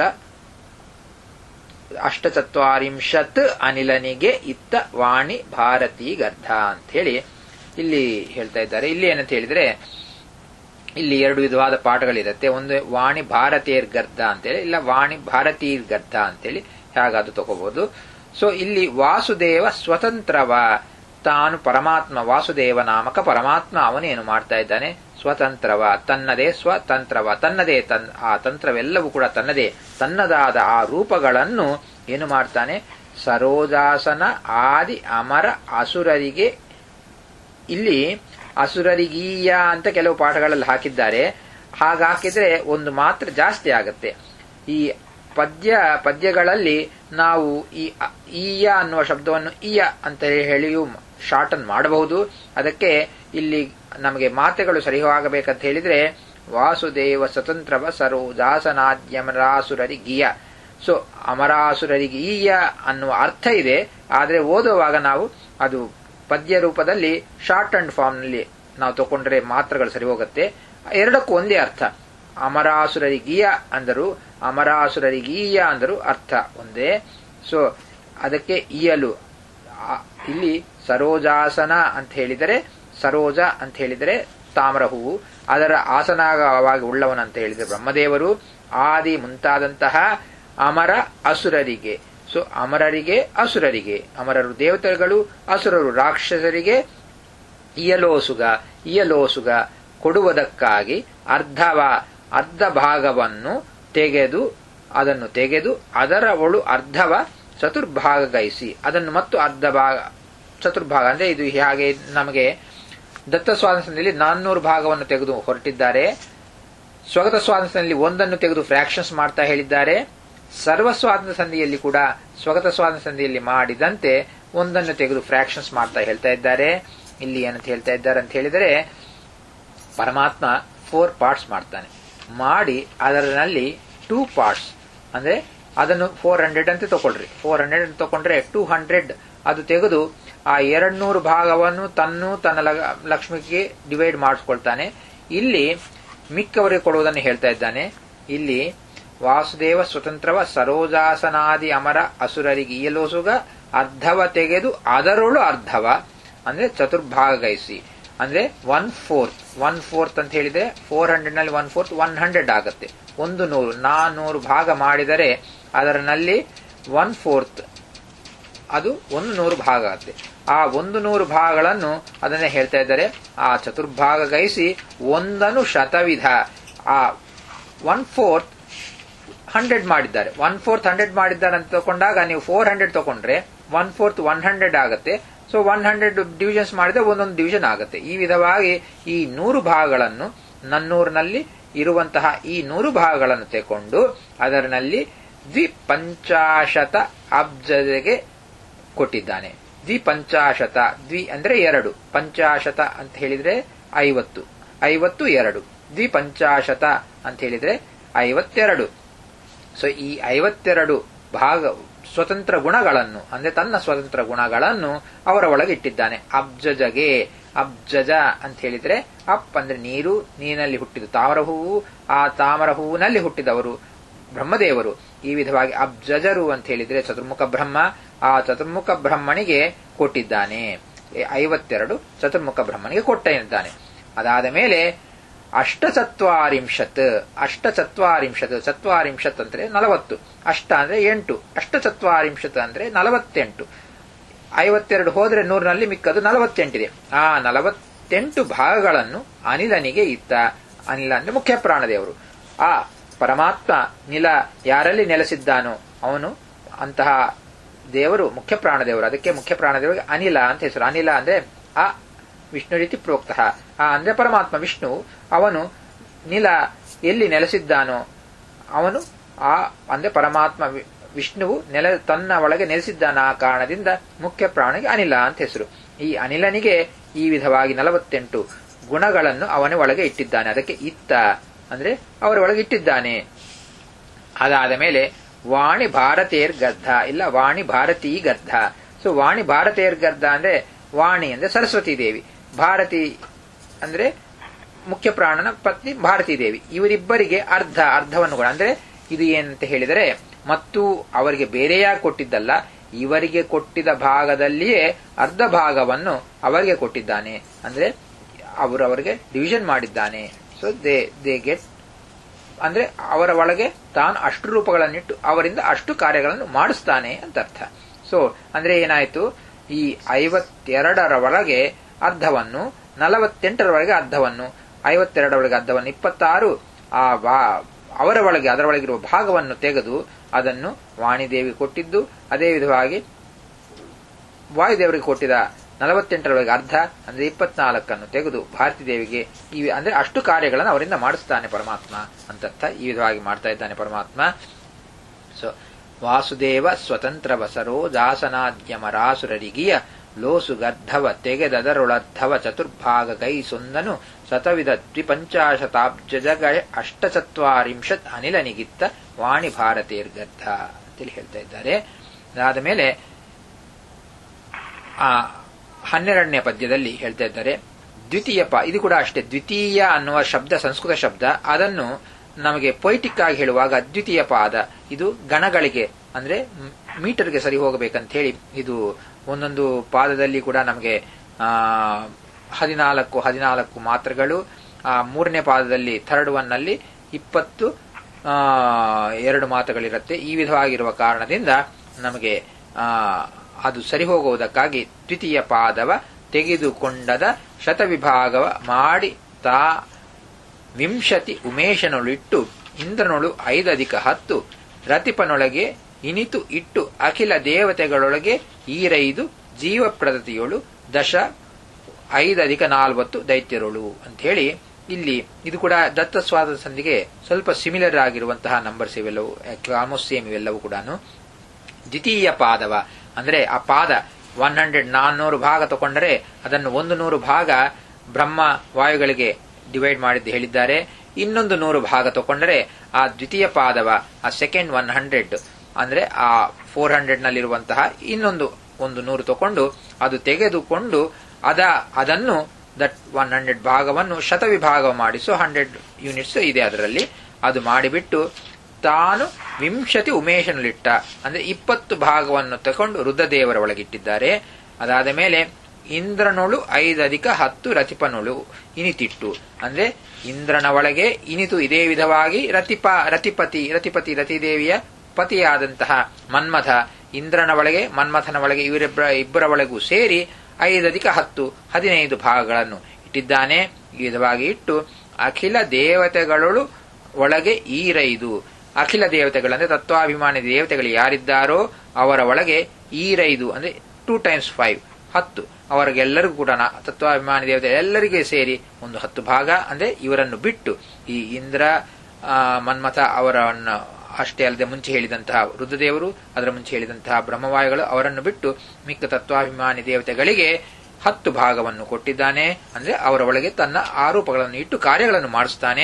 ಅಷ್ಟಚತ್ವಾರಿಂಶತ್ ಅನಿಲನಿಗೆ ಇತ್ತ ವಾಣಿ ಭಾರತೀ ಗರ್ಧ ಅಂತ ಹೇಳಿ ಇಲ್ಲಿ ಹೇಳ್ತಾ ಇದ್ದಾರೆ ಇಲ್ಲಿ ಏನಂತ ಹೇಳಿದ್ರೆ ಇಲ್ಲಿ ಎರಡು ವಿಧವಾದ ಪಾಠಗಳಿರುತ್ತೆ ಒಂದು ವಾಣಿ ಭಾರತೀಯರ್ ಗರ್ಧ ಅಂತೇಳಿ ಇಲ್ಲ ವಾಣಿ ಭಾರತೀಯರ್ ಗರ್ಧ ಅಂತೇಳಿ ಹೇಗಾದ್ರೂ ತಗೋಬಹುದು ಸೊ ಇಲ್ಲಿ ವಾಸುದೇವ ಸ್ವತಂತ್ರವ ತಾನು ಪರಮಾತ್ಮ ವಾಸುದೇವ ನಾಮಕ ಪರಮಾತ್ಮ ಅವನೇನು ಮಾಡ್ತಾ ಇದ್ದಾನೆ ಸ್ವತಂತ್ರವ ತನ್ನದೇ ಸ್ವತಂತ್ರವ ತನ್ನದೇ ತನ್ ಆ ತಂತ್ರವೆಲ್ಲವೂ ಕೂಡ ತನ್ನದೇ ತನ್ನದಾದ ಆ ರೂಪಗಳನ್ನು ಏನು ಮಾಡ್ತಾನೆ ಸರೋಜಾಸನ ಆದಿ ಅಮರ ಅಸುರರಿಗೆ ಇಲ್ಲಿ ಅಸುರರಿಗೀಯ ಅಂತ ಕೆಲವು ಪಾಠಗಳಲ್ಲಿ ಹಾಕಿದ್ದಾರೆ ಹಾಗೆ ಹಾಕಿದ್ರೆ ಒಂದು ಮಾತ್ರ ಜಾಸ್ತಿ ಆಗತ್ತೆ ಈ ಪದ್ಯ ಪದ್ಯಗಳಲ್ಲಿ ನಾವು ಈ ಈಯ ಅನ್ನುವ ಶಬ್ದವನ್ನು ಈಯ ಅಂತ ಹೇಳಿಯೂ ಶಾರ್ಟನ್ ಮಾಡಬಹುದು ಅದಕ್ಕೆ ಇಲ್ಲಿ ನಮಗೆ ಮಾತೆಗಳು ಸರಿಯಾಗಬೇಕಂತ ಹೇಳಿದ್ರೆ ವಾಸುದೇವ ಸ್ವತಂತ್ರವ ಸರೋಜಾಸನಾದ್ಯಮರಾಸುರರಿ ಗಿಯ ಸೊ ಅಮರಾಸುರರಿಗೆ ಈಯ ಅನ್ನುವ ಅರ್ಥ ಇದೆ ಆದರೆ ಓದುವಾಗ ನಾವು ಅದು ಪದ್ಯ ರೂಪದಲ್ಲಿ ಶಾರ್ಟ್ ಅಂಡ್ ಫಾರ್ಮ್ ನಲ್ಲಿ ನಾವು ತಗೊಂಡ್ರೆ ಮಾತ್ರಗಳು ಸರಿ ಹೋಗುತ್ತೆ ಎರಡಕ್ಕೂ ಒಂದೇ ಅರ್ಥ ಅಮರಾಸುರರಿಗೀಯ ಅಂದರು ಅಮರಾಸುರರಿಗೀಯ ಅಂದರು ಅರ್ಥ ಒಂದೇ ಸೊ ಅದಕ್ಕೆ ಇಯಲು ಇಲ್ಲಿ ಸರೋಜಾಸನ ಅಂತ ಹೇಳಿದರೆ ಸರೋಜ ಅಂತ ಹೇಳಿದರೆ ತಾಮ್ರ ಹೂವು ಅದರ ಆಸನವಾಗಿ ಉಳ್ಳವನಂತ ಹೇಳಿದರೆ ಬ್ರಹ್ಮದೇವರು ಆದಿ ಮುಂತಾದಂತಹ ಅಮರ ಅಸುರರಿಗೆ ಸೊ ಅಮರರಿಗೆ ಅಸುರರಿಗೆ ಅಮರರು ದೇವತೆಗಳು ಅಸುರರು ರಾಕ್ಷಸರಿಗೆ ಇಯಲೋಸುಗ ಇಯಲೋಸುಗ ಕೊಡುವುದಕ್ಕಾಗಿ ಅರ್ಧವ ಅರ್ಧ ಭಾಗವನ್ನು ತೆಗೆದು ಅದನ್ನು ತೆಗೆದು ಅದರ ಒಳು ಅರ್ಧವ ಚತುರ್ಭಾಗಗೈಸಿ ಅದನ್ನು ಮತ್ತು ಅರ್ಧ ಭಾಗ ಚತುರ್ಭಾಗ ಅಂದ್ರೆ ಇದು ಹಾಗೆ ನಮಗೆ ದತ್ತ ಸ್ವಾತಂತ್ರ್ಯದಲ್ಲಿ ನಾನ್ನೂರು ಭಾಗವನ್ನು ತೆಗೆದು ಹೊರಟಿದ್ದಾರೆ ಸ್ವಗತ ಸ್ವಾತಂತ್ರ್ಯದಲ್ಲಿ ಒಂದನ್ನು ತೆಗೆದು ಫ್ರಾಕ್ಷನ್ಸ್ ಮಾಡ್ತಾ ಹೇಳಿದ್ದಾರೆ ಸರ್ವ ಸ್ವಾತಂತ್ರ್ಯ ಸಂಧಿಯಲ್ಲಿ ಕೂಡ ಸ್ವಗತ ಸ್ವಾತಂತ್ರ್ಯ ಸಂಧಿಯಲ್ಲಿ ಮಾಡಿದಂತೆ ಒಂದನ್ನು ತೆಗೆದು ಫ್ರಾಕ್ಷನ್ಸ್ ಮಾಡ್ತಾ ಹೇಳ್ತಾ ಇದ್ದಾರೆ ಇಲ್ಲಿ ಏನಂತ ಹೇಳ್ತಾ ಇದ್ದಾರೆ ಅಂತ ಹೇಳಿದರೆ ಪರಮಾತ್ಮ ಫೋರ್ ಪಾರ್ಟ್ಸ್ ಮಾಡ್ತಾನೆ ಮಾಡಿ ಅದರಲ್ಲಿ ಟೂ ಪಾರ್ಟ್ಸ್ ಅಂದ್ರೆ ಅದನ್ನು ಫೋರ್ ಹಂಡ್ರೆಡ್ ಅಂತ ತಗೊಳ್ರಿ ಫೋರ್ ಹಂಡ್ರೆಡ್ ಅಂತ ತಗೊಂಡ್ರೆ ಟೂ ಹಂಡ್ರೆಡ್ ಅದು ತೆಗೆದು ಆ ಎರಡ್ ನೂರು ಭಾಗವನ್ನು ತನ್ನು ತನ್ನ ಲಕ್ಷ್ಮಿಗೆ ಡಿವೈಡ್ ಮಾಡಿಸ್ಕೊಳ್ತಾನೆ ಇಲ್ಲಿ ಮಿಕ್ಕವರಿಗೆ ಕೊಡುವುದನ್ನು ಹೇಳ್ತಾ ಇದ್ದಾನೆ ಇಲ್ಲಿ ವಾಸುದೇವ ಸ್ವತಂತ್ರವ ಸರೋಜಾಸನಾದಿ ಅಮರ ಅಸುರರಿಗೆ ಇಯಲೋಸುಗ ಅರ್ಧವ ತೆಗೆದು ಅದರೊಳು ಅರ್ಧವ ಅಂದ್ರೆ ಚತುರ್ಭಾಗೈಸಿ ಅಂದ್ರೆ ಒನ್ ಫೋರ್ತ್ ಒನ್ ಫೋರ್ತ್ ಅಂತ ಹೇಳಿದ್ರೆ ಫೋರ್ ಹಂಡ್ರೆಡ್ ನಲ್ಲಿ ಒನ್ ಫೋರ್ತ್ ಒನ್ ಹಂಡ್ರೆಡ್ ಆಗುತ್ತೆ ಒಂದು ನೂರು ನಾನ್ನೂರು ಭಾಗ ಮಾಡಿದರೆ ಅದರಲ್ಲಿ ಒನ್ ಫೋರ್ತ್ ಅದು ಒಂದು ನೂರು ಭಾಗ ಆಗುತ್ತೆ ಆ ಒಂದು ನೂರು ಭಾಗಗಳನ್ನು ಅದನ್ನೇ ಹೇಳ್ತಾ ಇದ್ದಾರೆ ಆ ಚತುರ್ಭಾಗ ಗೈಸಿ ಒಂದನು ಶತವಿಧ ಆ ಒನ್ ಫೋರ್ತ್ ಹಂಡ್ರೆಡ್ ಮಾಡಿದ್ದಾರೆ ಒನ್ ಫೋರ್ತ್ ಹಂಡ್ರೆಡ್ ಮಾಡಿದ್ದಾರೆ ಅಂತ ತಗೊಂಡಾಗ ನೀವು ಫೋರ್ ಹಂಡ್ರೆಡ್ ತಗೊಂಡ್ರೆ ಒನ್ ಫೋರ್ತ್ ಒನ್ ಹಂಡ್ರೆಡ್ ಆಗುತ್ತೆ ಸೊ ಒನ್ ಹಂಡ್ರೆಡ್ ಡಿವಿಷನ್ಸ್ ಮಾಡಿದ್ರೆ ಒಂದೊಂದು ಡಿವಿಷನ್ ಆಗುತ್ತೆ ಈ ವಿಧವಾಗಿ ಈ ನೂರು ಭಾಗಗಳನ್ನು ನನ್ನೂರಿನಲ್ಲಿ ಇರುವಂತಹ ಈ ನೂರು ಭಾಗಗಳನ್ನು ತೆಕೊಂಡು ಅದರಲ್ಲಿ ದ್ವಿಪಂಚಾಶತ ಅಬ್ಜಗೆ ಕೊಟ್ಟಿದ್ದಾನೆ ದ್ವಿಪಂಚಾಶತ ದ್ವಿ ಅಂದ್ರೆ ಎರಡು ಪಂಚಾಶತ ಅಂತ ಹೇಳಿದ್ರೆ ಐವತ್ತು ಐವತ್ತು ಎರಡು ದ್ವಿಪಂಚಾಶತ ಅಂತ ಹೇಳಿದ್ರೆ ಐವತ್ತೆರಡು ಸೊ ಈ ಐವತ್ತೆರಡು ಭಾಗ ಸ್ವತಂತ್ರ ಗುಣಗಳನ್ನು ಅಂದ್ರೆ ತನ್ನ ಸ್ವತಂತ್ರ ಗುಣಗಳನ್ನು ಅವರ ಒಳಗೆ ಇಟ್ಟಿದ್ದಾನೆ ಅಬ್ಜಜಗೆ ಅಬ್ಜಜ ಅಂತ ಹೇಳಿದ್ರೆ ಅಪ್ ಅಂದ್ರೆ ನೀರು ನೀರಿನಲ್ಲಿ ಹುಟ್ಟಿದ ತಾಮರ ಹೂವು ಆ ತಾಮರ ಹೂವಿನಲ್ಲಿ ಹುಟ್ಟಿದವರು ಬ್ರಹ್ಮದೇವರು ಈ ವಿಧವಾಗಿ ಅಬ್ಜಜರು ಅಂತ ಹೇಳಿದ್ರೆ ಚತುರ್ಮುಖ ಬ್ರಹ್ಮ ಆ ಚತುರ್ಮುಖ ಬ್ರಹ್ಮನಿಗೆ ಕೊಟ್ಟಿದ್ದಾನೆ ಐವತ್ತೆರಡು ಚತುರ್ಮುಖ ಬ್ರಹ್ಮನಿಗೆ ಕೊಟ್ಟ ಇದ್ದಾನೆ ಅದಾದ ಮೇಲೆ ಅಷ್ಟಚತ್ವಾರಿಂಶತ್ ಅಷ್ಟಚತ್ವಾರಿಂಶತ್ ಚತ್ವಾರಿಂಶತ್ ಅಂದ್ರೆ ನಲವತ್ತು ಅಷ್ಟ ಅಂದ್ರೆ ಎಂಟು ಅಷ್ಟಚತ್ವಾರಿಂಶತ್ ಅಂದ್ರೆ ನಲವತ್ತೆಂಟು ಐವತ್ತೆರಡು ಹೋದ್ರೆ ನೂರಿನಲ್ಲಿ ಮಿಕ್ಕದು ನಲವತ್ತೆಂಟಿದೆ ಆ ನಲವತ್ ನಲವತ್ತೆಂಟು ಭಾಗಗಳನ್ನು ಅನಿಲನಿಗೆ ಇತ್ತ ಅನಿಲ ಅಂದ್ರೆ ಮುಖ್ಯ ಪ್ರಾಣದೇವರು ಆ ಪರಮಾತ್ಮ ನಿಲ ಯಾರಲ್ಲಿ ನೆಲೆಸಿದ್ದಾನೋ ಅವನು ಅಂತಹ ದೇವರು ಮುಖ್ಯ ಪ್ರಾಣದೇವರು ಅದಕ್ಕೆ ಮುಖ್ಯ ಪ್ರಾಣದೇವರಿಗೆ ಅನಿಲ ಅಂತ ಹೆಸರು ಅನಿಲ ಅಂದ್ರೆ ಆ ವಿಷ್ಣು ರೀತಿ ಪ್ರೋಕ್ತ ಆ ಅಂದ್ರೆ ಪರಮಾತ್ಮ ವಿಷ್ಣು ಅವನು ನಿಲ ಎಲ್ಲಿ ನೆಲೆಸಿದ್ದಾನೋ ಅವನು ಆ ಅಂದ್ರೆ ಪರಮಾತ್ಮ ವಿ- ವಿಷ್ಣುವು ನೆಲ ತನ್ನ ಒಳಗೆ ನೆಲೆಸಿದ್ದಾನ ಆ ಕಾರಣದಿಂದ ಮುಖ್ಯ ಪ್ರಾಣಿಗೆ ಅನಿಲ ಅಂತ ಹೆಸರು ಈ ಅನಿಲನಿಗೆ ಈ ವಿಧವಾಗಿ ನಲವತ್ತೆಂಟು ಗುಣಗಳನ್ನು ಅವನ ಒಳಗೆ ಇಟ್ಟಿದ್ದಾನೆ ಅದಕ್ಕೆ ಇತ್ತ ಅಂದ್ರೆ ಅವರ ಒಳಗೆ ಇಟ್ಟಿದ್ದಾನೆ ಅದಾದ ಮೇಲೆ ವಾಣಿ ಭಾರತೇರ್ ಗರ್ಧ ಇಲ್ಲ ವಾಣಿ ಭಾರತೀ ಗರ್ಧ ಸೊ ವಾಣಿ ಭಾರತೇರ್ ಗರ್ಧ ಅಂದ್ರೆ ವಾಣಿ ಅಂದ್ರೆ ಸರಸ್ವತಿ ದೇವಿ ಭಾರತಿ ಅಂದ್ರೆ ಮುಖ್ಯ ಪ್ರಾಣನ ಪತ್ನಿ ಭಾರತೀ ದೇವಿ ಇವರಿಬ್ಬರಿಗೆ ಅರ್ಧ ಅರ್ಧವನ್ನು ಕೂಡ ಅಂದ್ರೆ ಇದು ಏನಂತ ಹೇಳಿದರೆ ಮತ್ತು ಅವರಿಗೆ ಬೇರೆಯಾಗಿ ಕೊಟ್ಟಿದ್ದಲ್ಲ ಇವರಿಗೆ ಕೊಟ್ಟಿದ ಭಾಗದಲ್ಲಿಯೇ ಅರ್ಧ ಭಾಗವನ್ನು ಅವರಿಗೆ ಕೊಟ್ಟಿದ್ದಾನೆ ಅಂದ್ರೆ ಅವರು ಅವರಿಗೆ ಡಿವಿಷನ್ ಮಾಡಿದ್ದಾನೆ ಸೊ ದೇ ದೇ ಗೆಟ್ ಅಂದ್ರೆ ಅವರ ಒಳಗೆ ತಾನು ಅಷ್ಟು ರೂಪಗಳನ್ನಿಟ್ಟು ಅವರಿಂದ ಅಷ್ಟು ಕಾರ್ಯಗಳನ್ನು ಮಾಡಿಸ್ತಾನೆ ಅಂತ ಅರ್ಥ ಸೊ ಅಂದ್ರೆ ಏನಾಯ್ತು ಈ ಐವತ್ತೆರಡರ ಒಳಗೆ ಅರ್ಧವನ್ನು ನಲವತ್ತೆಂಟರವರೆಗೆ ಅರ್ಧವನ್ನು ಐವತ್ತೆರಡರೊಳಗೆ ಅರ್ಧವನ್ನು ಇಪ್ಪತ್ತಾರು ಆ ಭಾ- ಅವರ ಒಳಗೆ ಅದರ ಒಳಗಿರುವ ಭಾಗವನ್ನು ತೆಗೆದು ಅದನ್ನು ವಾಣಿದೇವಿ ಕೊಟ್ಟಿದ್ದು ಅದೇ ವಿಧವಾಗಿ ವಾಯುದೇವರಿಗೆ ಕೊಟ್ಟಿದ ನಲವತ್ತೆಂಟರೊಳಗೆ ಅರ್ಧ ಅಂದ್ರೆ ಇಪ್ಪತ್ನಾಲ್ಕನ್ನು ತೆಗೆದು ಭಾರತೀ ದೇವಿಗೆ ಈ ಅಂದ್ರೆ ಅಷ್ಟು ಕಾರ್ಯಗಳನ್ನು ಅವರಿಂದ ಮಾಡಿಸ್ತಾನೆ ಪರಮಾತ್ಮ ಅಂತರ್ಥ ಈ ವಿಧವಾಗಿ ಮಾಡ್ತಾ ಇದ್ದಾನೆ ಪರಮಾತ್ಮ ಸೊ ವಾಸುದೇವ ಸ್ವತಂತ್ರ ಬಸರೋ ದಾಸನಾದ್ಯಮರಾಸುರರಿಗಿಯ ಲೋಸು ಗರ್ಧವ ತೆಗೆದದರೊಳರ್ಧವ ಚತುರ್ಭಾಗ ಕೈ ಸೊಂದನು ಶತವಿಧ ದ್ವಿಪಂಚಾಶತಾಬ್ಜಗ ಅಷ್ಟಚತ್ವಾರಿಂಶತ್ ಅನಿಲನಿಗಿತ್ತ ವಾಣಿ ಭಾರತೇರ್ಗರ್ಧ ಅಂತೇಳಿ ಹೇಳ್ತಾ ಇದ್ದಾರೆ ಅದಾದ ಮೇಲೆ ಆ ಹನ್ನೆರಡನೇ ಪದ್ಯದಲ್ಲಿ ಹೇಳ್ತಾ ಇದ್ದಾರೆ ದ್ವಿತೀಯ ಪ ಇದು ಕೂಡ ಅಷ್ಟೇ ದ್ವಿತೀಯ ಅನ್ನುವ ಶಬ್ದ ಸಂಸ್ಕೃತ ಶಬ್ದ ಅದನ್ನು ನಮಗೆ ಪೊಯಿಟಿಕ್ ಆಗಿ ಹೇಳುವಾಗ ದ್ವಿತೀಯ ಪಾದ ಇದು ಗಣಗಳಿಗೆ ಅಂದ್ರೆ ಮ್- ಮೀಟರ್ಗೆ ಸರಿ ಹೋಗಬೇಕಂತ ಹೇಳಿ ಇದು ಒಂದೊಂದು ಪಾದದಲ್ಲಿ ಕೂಡ ನಮಗೆ ಆ ಹದಿನಾಲ್ಕು ಹದಿನಾಲ್ಕು ಮಾತ್ರೆಗಳು ಆ ಮೂರನೇ ಪಾದದಲ್ಲಿ ಥರ್ಡ್ ಒನ್ ನಲ್ಲಿ ಇಪ್ಪತ್ತು ಆ, ಎರಡು ಮಾತುಗಳಿರುತ್ತೆ ಈ ವಿಧವಾಗಿರುವ ಕಾರಣದಿಂದ ನಮಗೆ ಆ, ಅದು ಸರಿ ಹೋಗುವುದಕ್ಕಾಗಿ ದ್ವಿತೀಯ ಪಾದವ ತೆಗೆದುಕೊಂಡದ ಶತವಿಭಾಗವ ಮಾಡಿ ತಾ ವಿಂಶತಿ ಉಮೇಶನೊಳಿಟ್ಟು ಇಂದ್ರನೊಳು ಐದಧಿಕ ಹತ್ತು ರತಿಪನೊಳಗೆ ಇನಿತು ಇಟ್ಟು ಅಖಿಲ ದೇವತೆಗಳೊಳಗೆ ಈರೈದು ಜೀವಪ್ರದತಿಯೊಳು ದಶ ಐದಧಿಕ ನಾಲ್ವತ್ತು ದೈತ್ಯರುಳು ಅಂತ ಹೇಳಿ ಇಲ್ಲಿ ಇದು ಕೂಡ ದತ್ತಸ್ವಾದ ಸಂಧಿಗೆ ಸ್ವಲ್ಪ ಸಿಮಿಲರ್ ಆಗಿರುವಂತಹ ನಂಬರ್ಸ್ ಇವೆಲ್ಲವೂ ಆಲ್ಮೋಸ್ಟ್ ಸೇಮ್ ಇವೆಲ್ಲವೂ ಕೂಡ ದ್ವಿತೀಯ ಪಾದವ ಅಂದ್ರೆ ಆ ಪಾದ ಒನ್ ಹಂಡ್ರೆಡ್ ನಾನ್ನೂರು ಭಾಗ ತಗೊಂಡರೆ ಅದನ್ನು ಒಂದು ನೂರು ಭಾಗ ಬ್ರಹ್ಮ ವಾಯುಗಳಿಗೆ ಡಿವೈಡ್ ಮಾಡಿದ್ದು ಹೇಳಿದ್ದಾರೆ ಇನ್ನೊಂದು ನೂರು ಭಾಗ ತಗೊಂಡರೆ ಆ ದ್ವಿತೀಯ ಪಾದವ ಆ ಸೆಕೆಂಡ್ ಒನ್ ಹಂಡ್ರೆಡ್ ಅಂದ್ರೆ ಆ ಫೋರ್ ಹಂಡ್ರೆಡ್ ನಲ್ಲಿರುವಂತಹ ಇನ್ನೊಂದು ಒಂದು ನೂರು ತಕೊಂಡು ಅದು ತೆಗೆದುಕೊಂಡು ಅದ ಅದನ್ನು ದಟ್ ಒನ್ ಹಂಡ್ರೆಡ್ ಭಾಗವನ್ನು ಶತವಿಭಾಗ ಮಾಡಿ ಸೊ ಹಂಡ್ರೆಡ್ ಯೂನಿಟ್ಸ್ ಇದೆ ಅದರಲ್ಲಿ ಅದು ಮಾಡಿಬಿಟ್ಟು ತಾನು ವಿಂಶತಿ ಉಮೇಶನಲ್ಲಿಟ್ಟ ಅಂದ್ರೆ ಇಪ್ಪತ್ತು ಭಾಗವನ್ನು ತಕೊಂಡು ರುದ್ರದೇವರ ಒಳಗಿಟ್ಟಿದ್ದಾರೆ ಅದಾದ ಮೇಲೆ ಇಂದ್ರನೊಳು ಐದಧಿಕ ಹತ್ತು ರತಿಪನೊಳು ಇನಿತಿಟ್ಟು ಅಂದ್ರೆ ಇಂದ್ರನ ಒಳಗೆ ಇನಿತು ಇದೇ ವಿಧವಾಗಿ ರತಿಪ ರತಿಪತಿ ರತಿಪತಿ ರತಿದೇವಿಯ ಪತಿಯಾದಂತಹ ಮನ್ಮಥ ಇಂದ್ರನ ಒಳಗೆ ಮನ್ಮಥನ ಒಳಗೆ ಇವರಿಬ್ಬರ ಇಬ್ಬರ ಒಳಗೂ ಸೇರಿ ಐದಧಿಕ ಹತ್ತು ಹದಿನೈದು ಭಾಗಗಳನ್ನು ಇಟ್ಟಿದ್ದಾನೆ ಈ ವಿಧವಾಗಿ ಇಟ್ಟು ಅಖಿಲ ದೇವತೆಗಳೊಳು ಒಳಗೆ ಈರೈದು ಅಖಿಲ ದೇವತೆಗಳಂದ್ರೆ ತತ್ವಾಭಿಮಾನಿ ದೇವತೆಗಳು ಯಾರಿದ್ದಾರೋ ಅವರ ಒಳಗೆ ಈರೈದು ಅಂದ್ರೆ ಟೂ ಟೈಮ್ಸ್ ಫೈವ್ ಹತ್ತು ಅವರಿಗೆಲ್ಲರಿಗೂ ಕೂಡ ನಾ- ತತ್ವಾಭಿಮಾನಿ ದೇವತೆ ಎಲ್ಲರಿಗೆ ಸೇರಿ ಒಂದು ಹತ್ತು ಭಾಗ ಅಂದ್ರೆ ಇವರನ್ನು ಬಿಟ್ಟು ಈ ಇಂದ್ರ ಆ, ಮನ್ಮಥ ಅವರನ್ನು ಅಷ್ಟೇ ಅಲ್ಲದೆ ಮುಂಚೆ ಹೇಳಿದಂತಹ ರುದ್ರದೇವರು ಅದರ ಮುಂಚೆ ಹೇಳಿದಂತಹ ಬ್ರಹ್ಮವಾಯುಗಳು ಅವರನ್ನು ಬಿಟ್ಟು ಮಿಕ್ಕ ತತ್ವಾಭಿಮಾನಿ ದೇವತೆಗಳಿಗೆ ಹತ್ತು ಭಾಗವನ್ನು ಕೊಟ್ಟಿದ್ದಾನೆ ಅಂದ್ರೆ ಅವರ ಒಳಗೆ ತನ್ನ ಆರೋಪಗಳನ್ನು ಇಟ್ಟು ಕಾರ್ಯಗಳನ್ನು ಮಾಡಿಸ್ತಾನೆ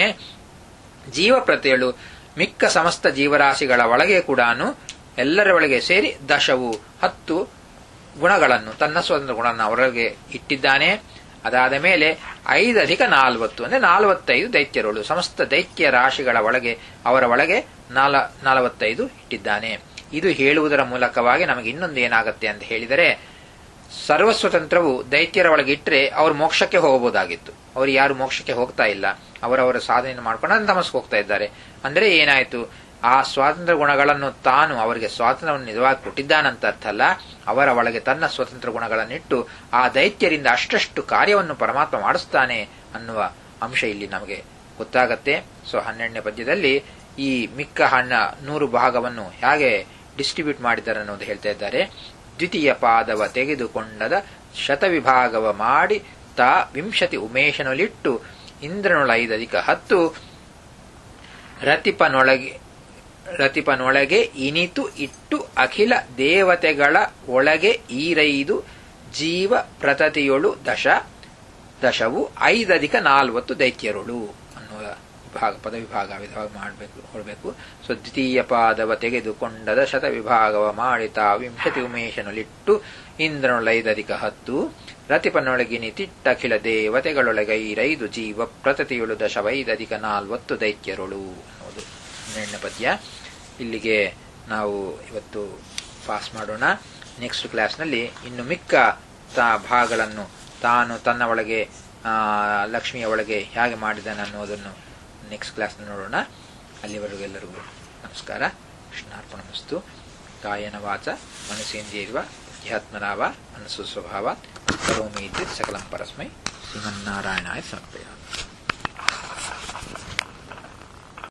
ಜೀವ ಪ್ರತಿಯಳು ಮಿಕ್ಕ ಸಮಸ್ತ ಜೀವರಾಶಿಗಳ ಒಳಗೆ ಕೂಡ ಎಲ್ಲರ ಒಳಗೆ ಸೇರಿ ದಶವು ಹತ್ತು ಗುಣಗಳನ್ನು ತನ್ನ ಸ್ವತಂತ್ರ ಗುಣವನ್ನು ಅವರೊಳಗೆ ಇಟ್ಟಿದ್ದಾನೆ ಅದಾದ ಮೇಲೆ ಐದಧಿಕ ನಾಲ್ವತ್ತು ಅಂದ್ರೆ ನಾಲ್ವತ್ತೈದು ದೈತ್ಯರುಗಳು ಸಮಸ್ತ ದೈತ್ಯ ರಾಶಿಗಳ ಒಳಗೆ ಅವರ ಒಳಗೆ ನಾಲ ನಲವತ್ತೈದು ಇಟ್ಟಿದ್ದಾನೆ ಇದು ಹೇಳುವುದರ ಮೂಲಕವಾಗಿ ನಮಗೆ ಇನ್ನೊಂದು ಏನಾಗುತ್ತೆ ಅಂತ ಹೇಳಿದರೆ ಸರ್ವಸ್ವತಂತ್ರವು ದೈತ್ಯರ ಒಳಗೆ ಇಟ್ಟರೆ ಅವರು ಮೋಕ್ಷಕ್ಕೆ ಹೋಗಬಹುದಾಗಿತ್ತು ಅವರು ಯಾರು ಮೋಕ್ಷಕ್ಕೆ ಹೋಗ್ತಾ ಇಲ್ಲ ಅವರವರ ಸಾಧನೆಯನ್ನು ಮಾಡ್ಕೊಂಡು ತಮಸ್ಗೆ ಹೋಗ್ತಾ ಇದ್ದಾರೆ ಅಂದ್ರೆ ಏನಾಯ್ತು ಆ ಸ್ವಾತಂತ್ರ್ಯ ಗುಣಗಳನ್ನು ತಾನು ಅವರಿಗೆ ಸ್ವಾತಂತ್ರ್ಯವನ್ನು ನಿಜವಾಗಿ ಕೊಟ್ಟಿದ್ದಾನಂತ ಅರ್ಥ ಅಲ್ಲ ಅವರ ಒಳಗೆ ತನ್ನ ಸ್ವತಂತ್ರ ಗುಣಗಳನ್ನಿಟ್ಟು ಆ ದೈತ್ಯರಿಂದ ಅಷ್ಟಷ್ಟು ಕಾರ್ಯವನ್ನು ಪರಮಾತ್ಮ ಮಾಡಿಸ್ತಾನೆ ಅನ್ನುವ ಅಂಶ ಇಲ್ಲಿ ನಮಗೆ ಗೊತ್ತಾಗತ್ತೆ ಸೊ ಹನ್ನೆರಡನೇ ಪದ್ಯದಲ್ಲಿ ಈ ಮಿಕ್ಕ ಹಣ್ಣ ನೂರು ಭಾಗವನ್ನು ಹೇಗೆ ಡಿಸ್ಟ್ರಿಬ್ಯೂಟ್ ಮಾಡಿದ್ದಾರೆ ಅನ್ನೋದು ಹೇಳ್ತಾ ಇದ್ದಾರೆ ದ್ವಿತೀಯ ಪಾದವ ತೆಗೆದುಕೊಂಡದ ಶತವಿಭಾಗವ ಮಾಡಿ ತಾ ವಿಂಶತಿ ಉಮೇಶನೊಲಿಟ್ಟು ಇಂದ್ರನೊಳೈದಧಿಕ ಹತ್ತು ರತಿಪನೊಳಗೆ ರತಿಪನೊಳಗೆ ಇನಿತು ಇಟ್ಟು ಅಖಿಲ ದೇವತೆಗಳ ಒಳಗೆ ಈರೈದು ಜೀವ ಪ್ರತತಿಯೊಳು ದಶ ದಶವು ಐದಧಿಕ ನಾಲ್ವತ್ತು ದೈತ್ಯರುಳು ಅನ್ನುವ ವಿಭಾಗ ಪದ ವಿಭಾಗ ವಿಧವಾಗಿ ಮಾಡಬೇಕು ಹೊರಬೇಕು ಸೊ ದ್ವಿತೀಯ ಪಾದವ ತೆಗೆದುಕೊಂಡದ ಶತ ವಿಭಾಗವ ಮಾಡಿತ ವಿಂಶತಿ ಉಮೇಶನೊಲಿಟ್ಟು ಇಂದ್ರನೊಳೈದಧಿಕ ಹತ್ತು ರತಿಪನೊಳಗಿನಿತಿಟ್ಟಖಿಲ ದೇವತೆಗಳೊಳಗೈರೈದು ಜೀವ ಪ್ರತತಿಯೊಳು ದಶವೈದಧಿಕ ನಾಲ್ವತ್ತು ದೈತ್ಯರುಳು ಅನ್ನೋದು ಹನ್ನೆರಡನೇ ಪದ್ಯ ಇಲ್ಲಿಗೆ ನಾವು ಇವತ್ತು ಪಾಸ್ ಮಾಡೋಣ ನೆಕ್ಸ್ಟ್ ಕ್ಲಾಸ್ನಲ್ಲಿ ಇನ್ನು ಮಿಕ್ಕ ತಾ ಭಾಗಗಳನ್ನು ತಾನು ತನ್ನ ಒಳಗೆ ಲಕ್ಷ್ಮಿಯ ಒಳಗೆ ಹೇಗೆ ಮಾಡಿದ್ದಾನೆ ಅನ್ನೋದನ್ನು ನೆಕ್ಸ್ಟ್ ಕ್ಲಾಸ್ನಲ್ಲಿ ನೋಡೋಣ ಅಲ್ಲಿವರೆಗೂ ಎಲ್ಲರಿಗೂ ನಮಸ್ಕಾರ ಕೃಷ್ಣಾರ್ಪಣಮಸ್ತು ಕಾಯನ ವಾಚ ಮನಸ್ಸೇಂದ್ರಿಯರ್ವ ಅಧ್ಯಾತ್ಮನಾವ ಮನಸ್ಸು ಸ್ವಭಾವ ಕರೋಮಿ ಸಕಲಂ ಪರಸ್ಮೈ ಶ್ರೀಮನ್ನಾರಾಯಣಾಯ ಸಮರ್ಪಯಾಮಿ